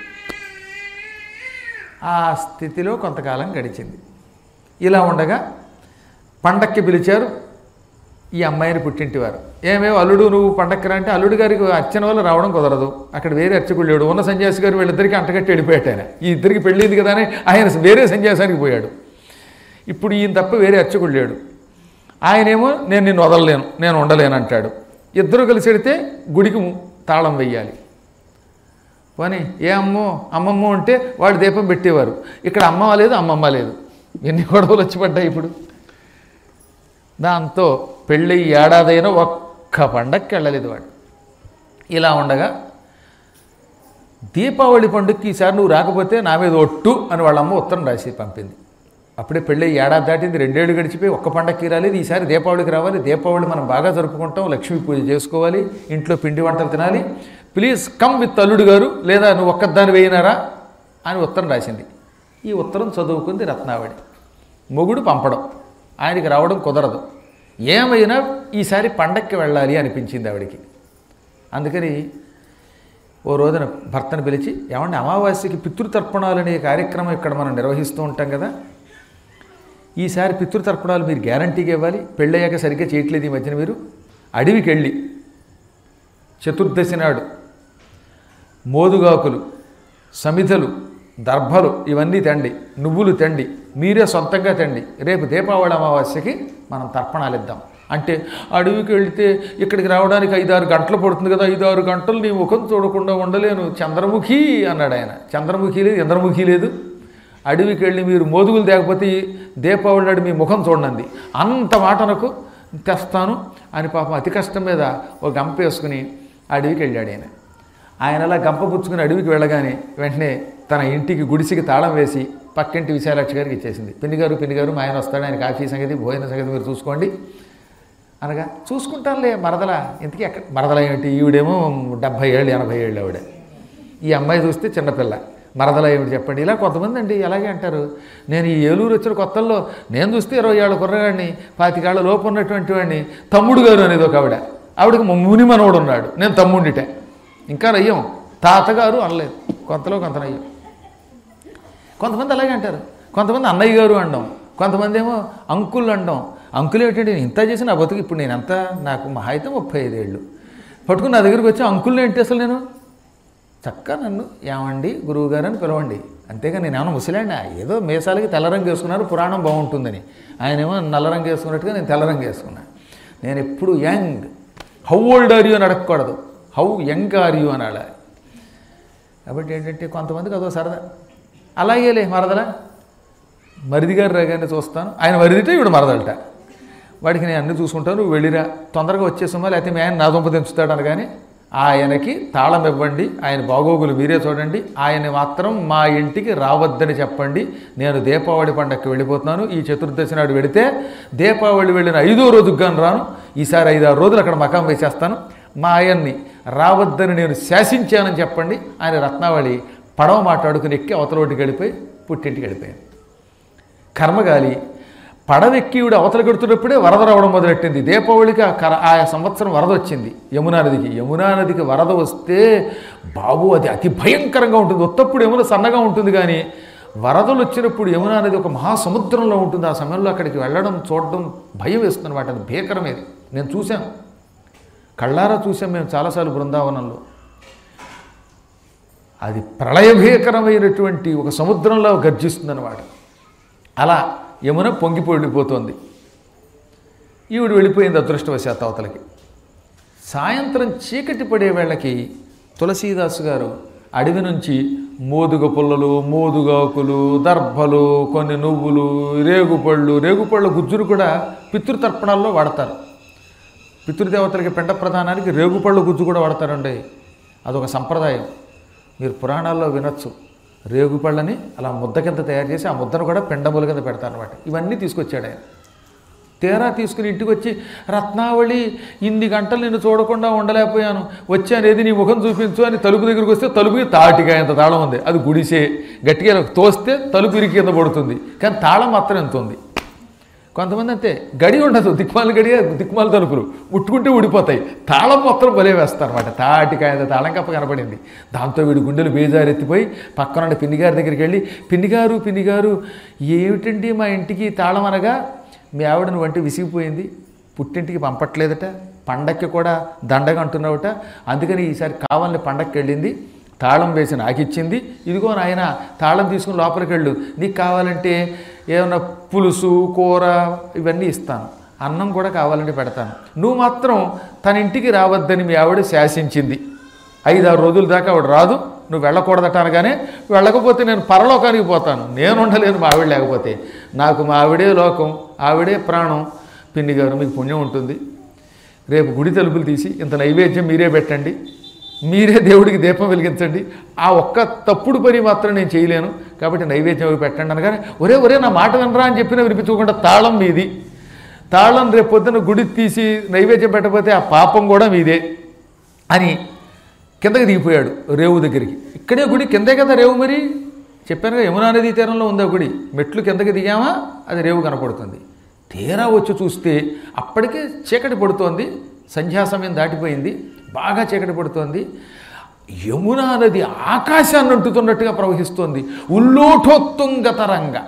ఆ స్థితిలో కొంతకాలం గడిచింది ఇలా ఉండగా పండక్కి పిలిచారు ఈ అమ్మాయిని పుట్టింటివారు ఏమేమో అల్లుడు నువ్వు పండక్కి రా అంటే అల్లుడు గారికి అర్చన వల్ల రావడం కుదరదు అక్కడ వేరే అర్చకుడు లేడు ఉన్న సన్యాసి గారు వీళ్ళిద్దరికి అంటగట్టి వెళ్ళిపోయాడు ఆయన ఈ ఇద్దరికి పెళ్ళింది కదా అని ఆయన వేరే సన్యాసానికి పోయాడు ఇప్పుడు ఈయన తప్ప వేరే అర్చకుడు లేడు ఆయనేమో నేను నిన్ను వదలలేను నేను ఉండలేను అంటాడు ఇద్దరు కలిసి వెడితే గుడికి ము- తాళం వెయ్యాలి పోనీ ఏ అమ్మో అమ్మమ్మ ఉంటే వాడు దీపం పెట్టేవారు ఇక్కడ అమ్మ లేదు అమ్మమ్మ లేదు ఎన్ని గొడవలు వచ్చి పడ్డాయి ఇప్పుడు దాంతో పెళ్ళి ఏడాదైనా ఒక్క పండక్కి వెళ్ళలేదు వాడు ఇలా ఉండగా దీపావళి పండుగకి ఈసారి నువ్వు రాకపోతే నా మీద ఒట్టు అని వాళ్ళ అమ్మ ఉత్తరం రాసి పంపింది అప్పుడే పెళ్ళి ఏడాది దాటింది రెండేళ్ళు గడిచిపోయి ఒక్క పండక్కి రాలేదు ఈసారి దీపావళికి రావాలి దీపావళి మనం బాగా జరుపుకుంటాం లక్ష్మీ పూజ చేసుకోవాలి ఇంట్లో పిండి వంటలు తినాలి ప్లీజ్ కమ్ విత్ అల్లుడు గారు లేదా నువ్వు ఒక్కదాన్ని వేయినారా అని ఉత్తరం రాసింది ఈ ఉత్తరం చదువుకుంది రత్నావళి మొగుడు పంపడం ఆయనకి రావడం కుదరదు ఏమైనా ఈసారి పండక్కి వెళ్ళాలి అనిపించింది ఆవిడికి అందుకని ఓ రోజున భర్తను పిలిచి ఏమంటే అమావాస్యకి పితృతర్పణాలు అనే కార్యక్రమం ఇక్కడ మనం నిర్వహిస్తూ ఉంటాం కదా ఈసారి పితృతర్పణాలు మీరు గ్యారంటీగా ఇవ్వాలి పెళ్ళయ్యాక సరిగ్గా చేయట్లేదు ఈ మధ్యన మీరు అడవికి వెళ్ళి చతుర్దశి నాడు మోదుగాకులు సమిధలు దర్భలు ఇవన్నీ తండి నువ్వులు తండి మీరే సొంతంగా తండి రేపు దీపావళి అమావాస్యకి మనం తర్పణాలు ఇద్దాం అంటే అడవికి వెళితే ఇక్కడికి రావడానికి ఐదారు గంటలు పడుతుంది కదా ఐదారు గంటలు నీ ముఖం చూడకుండా ఉండలేను చంద్రముఖి అన్నాడు ఆయన చంద్రముఖి లేదు ఇంద్రముఖి లేదు అడవికి వెళ్ళి మీరు మోదుగులు తేకపోతే ఈ దీపావళి నాడు మీ ముఖం చూడండి అంత మాటనకు తెస్తాను అని పాపం అతి కష్టం మీద ఒక గంప వేసుకుని అడవికి వెళ్ళాడు ఆయన ఆయన అలా గంప పుచ్చుకుని అడవికి వెళ్ళగానే వెంటనే తన ఇంటికి గుడిసికి తాళం వేసి పక్కింటి విశాలాక్షి గారికి ఇచ్చేసింది పిన్ని గారు పిన్ని గారు మా ఆయన వస్తాడు ఆయన కాఫీ సంగతి భోజన సంగతి మీరు చూసుకోండి అనగా చూసుకుంటానులే మరదల ఇంతకీ ఎక్కడ మరదల ఏమిటి ఈవిడేమో డెబ్భై ఏళ్ళు ఎనభై ఏళ్ళు ఆవిడ ఈ అమ్మాయి చూస్తే చిన్నపిల్ల మరదల ఏమిటి చెప్పండి ఇలా కొంతమంది అండి అలాగే అంటారు నేను ఈ ఏలూరు వచ్చిన కొత్తల్లో నేను చూస్తే ఇరవై ఏళ్ళ కుర్రగాడిని పాతికేళ్ల లోపు ఉన్నటువంటి వాడిని తమ్ముడు గారు అనేది ఒక ఆవిడ ఆవిడకి ముని మనవడు ఉన్నాడు నేను తమ్ముడిటే ఇంకా రయ్యం తాతగారు అనలేదు కొంతలో కొంత నయ్యం కొంతమంది అలాగే అంటారు కొంతమంది అన్నయ్య గారు అనడం కొంతమంది ఏమో అంకుల్ అనడం అంకుల్ ఏంటంటే నేను ఇంత చేసి నా బతుకు ఇప్పుడు నేను ఎంత నాకు మహా అయితే ముప్పై ఐదేళ్ళు పట్టుకుని నా దగ్గరికి వచ్చి అంకుల్ ఏంటి అసలు నేను చక్కగా నన్ను ఏమండి గురువుగారు అని పిలవండి అంతేగా నేను ఏమన్నా ముసలాడినా ఏదో మేసాలకి తెల్ల రంగు వేసుకున్నారు పురాణం బాగుంటుందని ఆయన ఏమో నల్ల రంగు వేసుకున్నట్టుగా నేను తెల్ల రంగు వేసుకున్నా నేను ఎప్పుడు young how old are you అని అడగకూడదు హౌ యంగ్ ఆర్ యూ అని అడగాలి కాబట్టి ఏంటంటే కొంతమందికి అదో సరదా అలాగేలే మరదలా మరిది గారు రాగానే చూస్తాను ఆయన మరిదిటే ఇప్పుడు మరదలట వాడికి నేను అన్ని చూసుకుంటాను నువ్వు వెళ్ళిరా తొందరగా వచ్చేసమ్మా లేకపోతే మీ ఆయన నా దుంప దించుతాడు అనగానే ఆయనకి తాళం ఇవ్వండి ఆయన బాగోగులు మీరే చూడండి ఆయన మాత్రం మా ఇంటికి రావద్దని చెప్పండి నేను దీపావళి పండగకి వెళ్ళిపోతున్నాను ఈ చతుర్దశి నాడు వెళితే దీపావళి వెళ్ళిన ఐదో రోజుకి గాను రాను ఈసారి ఐదారు రోజులు అక్కడ మకాం వేసేస్తాను మా ఆయన్ని రావద్దని నేను శాసించానని చెప్పండి ఆయన రత్నావళి పడవ మాట్లాడుకుని ఎక్కి అవతలోటికి వెళ్ళిపోయి పుట్టింటికి వెళ్ళిపోయాను కర్మగాలి పడవెక్కి ఈవిడ అవతల కడుతున్నప్పుడే వరద రావడం మొదలెట్టింది దీపావళికి ఆ కర ఆ సంవత్సరం వరద వచ్చింది యమునా నదికి యమునా నదికి వరద వస్తే బాబు అది అతి భయంకరంగా ఉంటుంది ఒత్తప్పుడు యమున సన్నగా ఉంటుంది కానీ వరదలు వచ్చినప్పుడు యమునా నది ఒక మహాసముద్రంలో ఉంటుంది ఆ సమయంలో అక్కడికి వెళ్ళడం చూడడం భయం వేస్తుంది అనమాట అది భీకరమేది నేను చూశాను కళ్ళారా చూసాం మేము చాలాసార్లు బృందావనంలో అది ప్రళయభీకరమైనటువంటి ఒక సముద్రంలో గర్జిస్తుందన్నమాట అలా యమున పొంగి వెళ్ళిపోతోంది ఈవిడ వెళ్ళిపోయింది అదృష్టవశాత్తు అవతలకి సాయంత్రం చీకటి పడే వేళకి తులసీదాసు గారు అడవి నుంచి మోదుగ పుల్లలు మోదుగాకులు దర్భలు కొన్ని నువ్వులు రేగుపళ్ళు రేగుపళ్ళ గుజ్జురు కూడా పితృతర్పణాల్లో వాడతారు పితృదేవతలకి పిండ ప్రధానానికి రేగుపళ్ళ గుజ్జు కూడా వాడతారండి అదొక సంప్రదాయం మీరు పురాణాల్లో వినొచ్చు రేగుపళ్ళని అలా ముద్ద కింద తయారు చేసి ఆ ముద్దను కూడా పిండముల కింద పెడతారనమాట ఇవన్నీ తీసుకొచ్చాడు ఆయన తీరా తీసుకుని ఇంటికి వచ్చి రత్నావళి ఇన్ని గంటలు నిన్ను చూడకుండా ఉండలేకపోయాను వచ్చానేది నీ ముఖం చూపించు అని తలుపు దగ్గరికి వస్తే తలుపుకి తాటిగా ఎంత తాళం ఉంది అది గుడిసే గట్టిగా ఇలా తోస్తే తలుపు ఇరికి కింద పడుతుంది కానీ తాళం మాత్రం ఎంత ఉంది కొంతమంది అంతే గడి ఉండదు దిక్మాల గడి దిక్మాల తలుపులు ముట్టుకుంటే ఊడిపోతాయి తాళం మొత్తం బలే వేస్తారు అనమాట తాటికాయ తాళం కప్ప కనపడింది దాంతో వీడి గుండెలు బేజారెత్తిపోయి పక్కన పిన్నిగారి దగ్గరికి వెళ్ళి పిన్నిగారు పిన్నిగారు ఏమిటండి మా ఇంటికి తాళం అనగా మీ ఆవిడను వంటి విసిగిపోయింది పుట్టింటికి పంపట్లేదట పండక్కి కూడా దండగా అంటున్నావుట అందుకని ఈసారి కావాలని పండక్కి వెళ్ళింది తాళం వేసి నాకు ఇచ్చింది ఇదిగో నాయన తాళం తీసుకుని లోపలికి వెళ్ళు నీకు కావాలంటే ఏమైనా పులుసు కూర ఇవన్నీ ఇస్తాను అన్నం కూడా కావాలంటే పెడతాను నువ్వు మాత్రం తన ఇంటికి రావద్దని మీ ఆవిడ శాసించింది ఐదారు రోజుల దాకా ఆవిడ రాదు నువ్వు వెళ్ళకూడదట అనగానే వెళ్ళకపోతే నేను పరలోకానికి పోతాను నేను ఉండలేను మా ఆవిడ లేకపోతే నాకు మా ఆవిడే లోకం ఆవిడే ప్రాణం పిన్ని గారు మీకు పుణ్యం ఉంటుంది రేపు గుడి తలుపులు తీసి ఇంత నైవేద్యం మీరే పెట్టండి మీరే దేవుడికి దీపం వెలిగించండి ఆ ఒక్క తప్పుడు పని మాత్రం నేను చేయలేను కాబట్టి నైవేద్యం అవి పెట్టండి అనగానే ఒరే ఒరే నా మాట వినరా అని చెప్పినా వినిపించుకోకుండా తాళం మీది తాళం రేపు పొద్దున్న గుడి తీసి నైవేద్యం పెట్టకపోతే ఆ పాపం కూడా మీదే అని కిందకి దిగిపోయాడు రేవు దగ్గరికి ఇక్కడే గుడి కిందే కదా రేవు మరి చెప్పాను కదా యమునా నదీ తీరంలో ఉంది ఆ గుడి మెట్లు కిందకి దిగామా అది రేవు కనపడుతుంది తీరా వచ్చి చూస్తే అప్పటికే చీకటి పడుతోంది సంధ్యా సమయం దాటిపోయింది బాగా చీకటి పడుతోంది యమునా నది ఆకాశాన్ని అంటుతున్నట్టుగా ప్రవహిస్తోంది ఉల్లోఠోత్తుంగతరంగా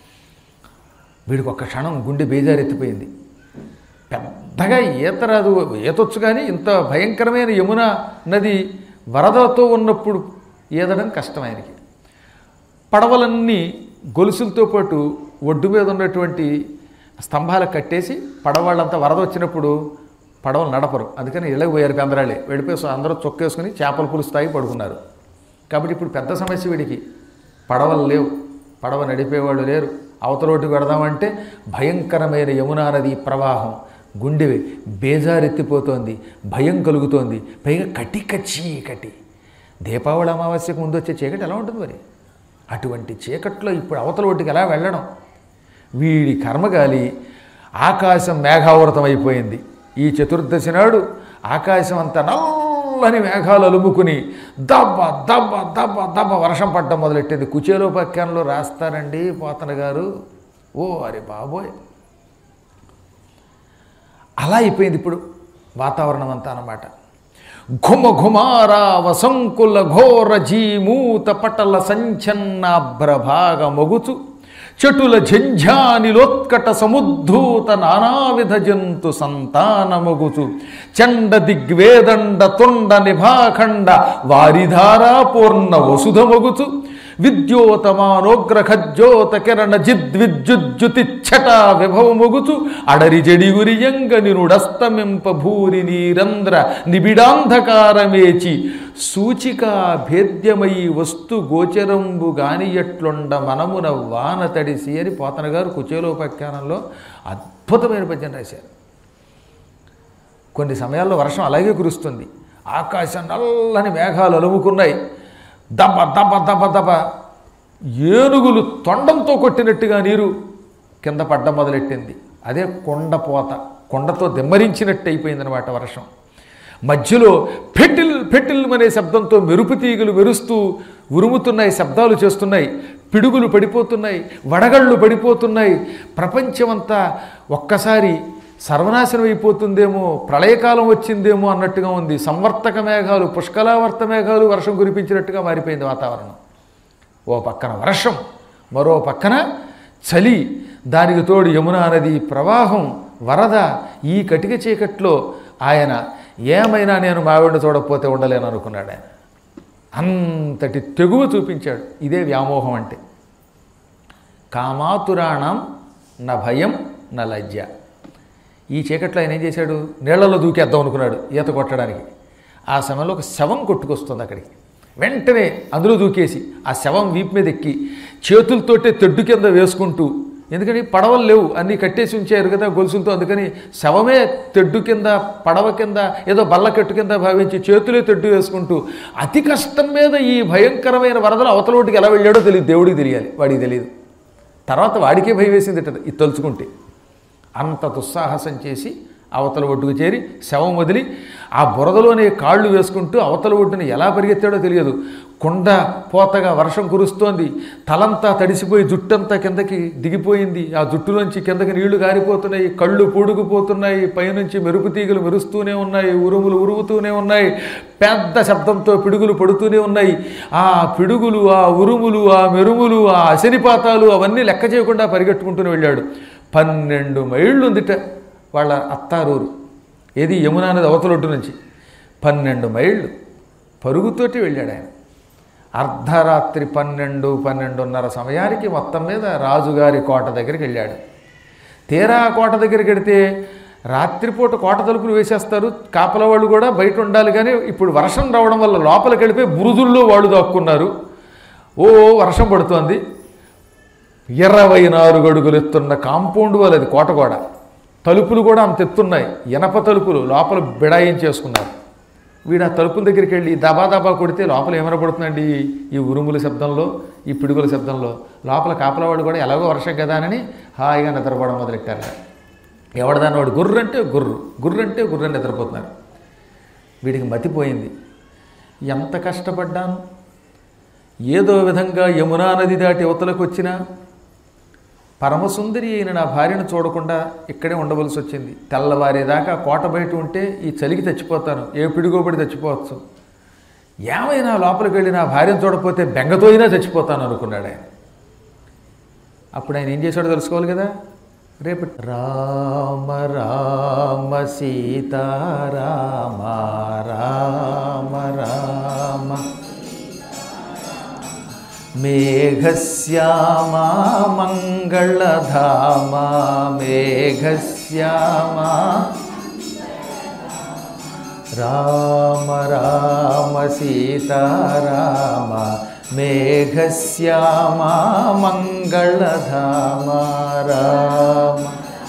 వీడికి ఒక్క క్షణం గుండె బేజారెత్తిపోయింది పెద్దగా ఈత రాదు ఈతొచ్చు కానీ ఇంత భయంకరమైన యమున నది వరదతో ఉన్నప్పుడు ఈదడం కష్టం ఆయనకి పడవలన్నీ గొలుసులతో పాటు ఒడ్డు మీద ఉన్నటువంటి స్తంభాలకు కట్టేసి పడవాళ్ళంతా వరద వచ్చినప్పుడు పడవలు నడపరు అందుకని ఇళ్ళకి పోయారు కందరాళ్ళే వెళ్ళిపోయి సో అందరూ చొక్కేసుకుని చేపల పులుసు తాగి పడుకున్నారు కాబట్టి ఇప్పుడు పెద్ద సమస్య వీడికి పడవలు లేవు పడవ నడిపేవాళ్ళు లేరు అవతలోటికి పెడదామంటే భయంకరమైన యమునా నది ప్రవాహం గుండె బేజారెత్తిపోతోంది భయం కలుగుతోంది పైగా కటిక చీకటి దీపావళి అమావాస్యకు ముందు వచ్చే చీకటి ఎలా ఉంటుంది మరి అటువంటి చీకట్లో ఇప్పుడు అవతల ఒడ్డుకి ఎలా వెళ్ళడం వీడి కర్మగాలి ఆకాశం మేఘావృతం అయిపోయింది ఈ చతుర్దశి నాడు ఆకాశం అంతా నల్లని మేఘాలు అలుముకుని దబ్బ దబ్బ దబ్బ దబ్బ వర్షం పడ్డం మొదలెట్టింది కుచేలోపాఖ్యానంలో రాస్తారండి పోతన గారు ఓ అరే బాబోయ్ అలా అయిపోయింది ఇప్పుడు వాతావరణం అంతా అన్నమాట ఘుమ ఘుమారావ సంకుల ఘోర జీమూత పటల సంచన్నాభ్రభాగ మొగుచు చటుల ఝంఝానిలోత్కట సముద్ధూత నానావిధ జంతు సంతానమగుచు చండ దిగ్వేదండ తొండ నిభాఖండ వారిధారా పూర్ణ వసుధమగుచు విద్యోతమానోగ్ర ఖజ్జోత కిరణ జిద్విద్యుజ్జుతి ఛట విభవముగుచు అడరి జడిగురియంగ నినుడస్తమింప భూరి నీరంధ్ర నిబిడాంధకారమేచి సూచికా భేద్యమై వస్తు గోచరంబు గానియట్లుండ మనమున వాన తడిసి అని పోతన గారు కుచేలోపాఖ్యానంలో అద్భుతమైన పద్యం రాశారు కొన్ని సమయాల్లో వర్షం అలాగే కురుస్తుంది ఆకాశం నల్లని మేఘాలు అలుముకున్నాయి దబ దబ దబ దబ ఏనుగులు తొండంతో కొట్టినట్టుగా నీరు కింద పడ్డం మొదలెట్టింది అదే కొండపోత కొండతో దెమ్మరించినట్టు అయిపోయిందనమాట వర్షం మధ్యలో ఫెటిల్ ఫెటిల్ అనే శబ్దంతో మెరుపు తీగలు మెరుస్తూ ఉరుముతున్నాయి శబ్దాలు చేస్తున్నాయి పిడుగులు పడిపోతున్నాయి వడగళ్ళు పడిపోతున్నాయి ప్రపంచమంతా ఒక్కసారి సర్వనాశనం అయిపోతుందేమో ప్రళయకాలం వచ్చిందేమో అన్నట్టుగా ఉంది సంవర్తక మేఘాలు పుష్కలావర్త మేఘాలు వర్షం కురిపించినట్టుగా మారిపోయింది వాతావరణం ఓ పక్కన వర్షం మరో పక్కన చలి దానికి తోడు యమునా నది ప్రవాహం వరద ఈ కటిక చీకట్లో ఆయన ఏమైనా నేను మావిడిని చూడకపోతే ఉండలేను అనుకున్నాడు ఆయన అంతటి తెగువ చూపించాడు ఇదే వ్యామోహం అంటే కామాతురాణం నా భయం నా లజ్జ ఈ చీకట్లో ఆయన ఏం చేశాడు నీళ్లలో దూకేద్దాం అనుకున్నాడు ఈత కొట్టడానికి ఆ సమయంలో ఒక శవం కొట్టుకొస్తుంది అక్కడికి వెంటనే అందులో దూకేసి ఆ శవం వీపు మీద ఎక్కి చేతులతోటే తెడ్డు కింద వేసుకుంటూ ఎందుకని పడవలు లేవు అన్నీ కట్టేసి ఉంచారు కదా గొలుసులతో అందుకని శవమే తెడ్డు కింద పడవ కింద ఏదో బల్లకట్టు కింద భావించి చేతులే తెడ్డు వేసుకుంటూ అతి కష్టం మీద ఈ భయంకరమైన వరదలు అవతలోటికి ఎలా వెళ్ళాడో తెలియదు దేవుడికి తెలియాలి వాడికి తెలియదు తర్వాత వాడికే భయం వేసింది ఇది తలుచుకుంటే అంత దుస్సాహసం చేసి అవతల ఒడ్డుకు చేరి శవం వదిలి ఆ బురదలోనే కాళ్ళు వేసుకుంటూ అవతల ఒడ్డున ఎలా పరిగెత్తాడో తెలియదు కొండ పోతగా వర్షం కురుస్తోంది తలంతా తడిసిపోయి జుట్టంతా కిందకి దిగిపోయింది ఆ జుట్టులోంచి కిందకి నీళ్లు గారిపోతున్నాయి కళ్ళు పూడుకుపోతున్నాయి పైనుంచి మెరుపు తీగలు మెరుస్తూనే ఉన్నాయి ఉరుములు ఉరుముతూనే ఉన్నాయి పెద్ద శబ్దంతో పిడుగులు పడుతూనే ఉన్నాయి ఆ పిడుగులు ఆ ఉరుములు ఆ మెరుములు ఆ అశనిపాతాలు అవన్నీ లెక్క చేయకుండా పరిగెట్టుకుంటూనే వెళ్ళాడు పన్నెండు మైళ్ళు ఉందిట వాళ్ళ అత్తారూరు ఏది యమునా నది అవతలొడ్డు నుంచి పన్నెండు మైళ్ళు పరుగుతోటి వెళ్ళాడు ఆయన అర్ధరాత్రి పన్నెండు పన్నెండున్నర సమయానికి మొత్తం మీద రాజుగారి కోట దగ్గరికి వెళ్ళాడు తీరా కోట దగ్గరికి వెడితే రాత్రిపూట కోట తలుపులు వేసేస్తారు కాపల వాళ్ళు కూడా బయట ఉండాలి కానీ ఇప్పుడు వర్షం రావడం వల్ల లోపలికి వెళ్ళిపోయి బురుజుల్లో వాళ్ళు దాక్కున్నారు ఓ వర్షం పడుతోంది ఇరవై నాలుగు అడుగులు ఎత్తున్న కాంపౌండ్ వాళ్ళు అది కోట కూడా తలుపులు కూడా అంత ఎత్తున్నాయి ఇనప తలుపులు లోపల బిడాయించేసుకున్నారు వీడు ఆ తలుపుల దగ్గరికి వెళ్ళి దబా దబా కొడితే లోపల ఏమైనా పడుతుందండి ఈ ఉరుముల శబ్దంలో ఈ పిడుగుల శబ్దంలో లోపల కాపలా వాళ్ళు కూడా ఎలాగో వర్షం కదా అని హాయిగా నిద్రపోవడం మొదలెట్టారు ఎవడదాన్ని వాడు గుర్రు అంటే గుర్రు గుర్రు అంటే గుర్రు అని నిద్రపోతున్నారు వీడికి మతిపోయింది ఎంత కష్టపడ్డాను ఏదో విధంగా యమునా నది దాటి యువతలకు వచ్చినా పరమసుందరి అయిన నా భార్యను చూడకుండా ఇక్కడే ఉండవలసి వచ్చింది తెల్లవారేదాకా కోట బయట ఉంటే ఈ చలికి చచ్చిపోతాను ఏ పిడుగోబడి చచ్చిపోవచ్చు ఏమైనా లోపలికి వెళ్ళి నా భార్యను చూడకపోతే బెంగతో అయినా చచ్చిపోతాను అనుకున్నాడు ఆయన అప్పుడు ఆయన ఏం చేశాడో తెలుసుకోవాలి కదా రేపు రామ రామ సీతారామ రామ రామ మేఘశ్యామా మంగళధామా మేఘశ్యామా రామ రామ సీతారామ మేఘశ్యామా మంగళధామ రామ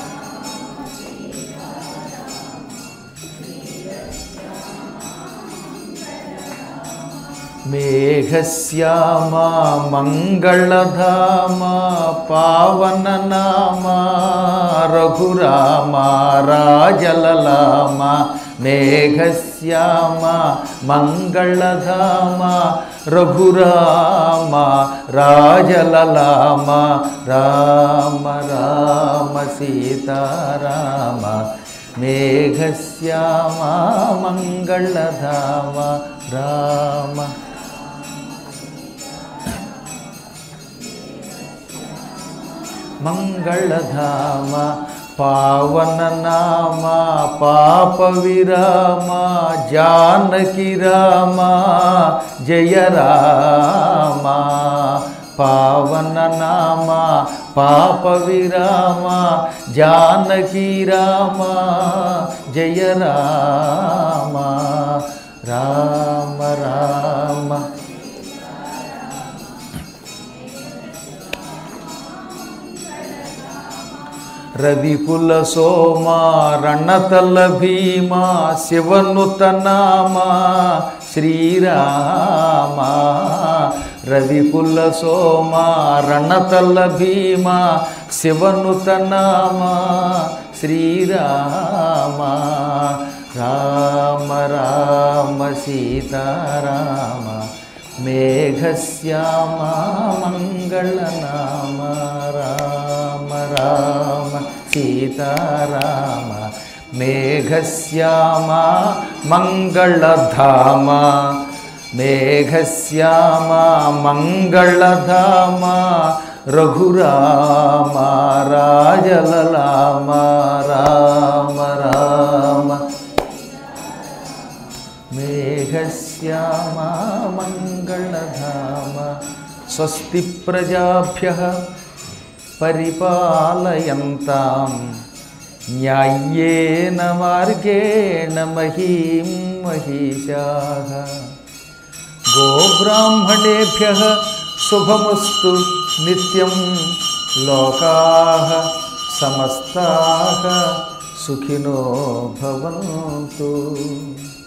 మేఘశ్యామా మంగళధామా పావననామా రఘురామా రాజలలామా మేఘశ్యామా మంగళధామా రఘురామా రాజలలామా రామ రామ సీతారామ మేఘశ్యామా మంగళధామ రామ మంగళధామ పావననామ పాప విరామ జానకి రామ జయ రామ పావననామ పాప విరామ జానకి రామ జయ రామ రామ రామ రవికుల సోమ రణతల భీమా శివనుత నామ శ్రీరామ రవికుల సోమ రణతల భీమా శివనుత నామ శ్రీరామ రామ రామ సీతారామ మేఘశ్యామా మంగళనామ రామ రామ సీతారామ మేఘశ్యామా మంగళధామ మేఘశ్యామా మంగళధామ రఘురామ రాజలలామ రామ రామ మేఘశ్యామా మంగళధామ స్వస్తి ప్రజాభ్య పరిపాలయంతాం న్యాయ్యేన మార్గేణ మహీం మహిషా గోబ్రాహ్మణేభ్య శుభమస్తు నిత్యం లోకా సమస్తా సుఖినో భవంతు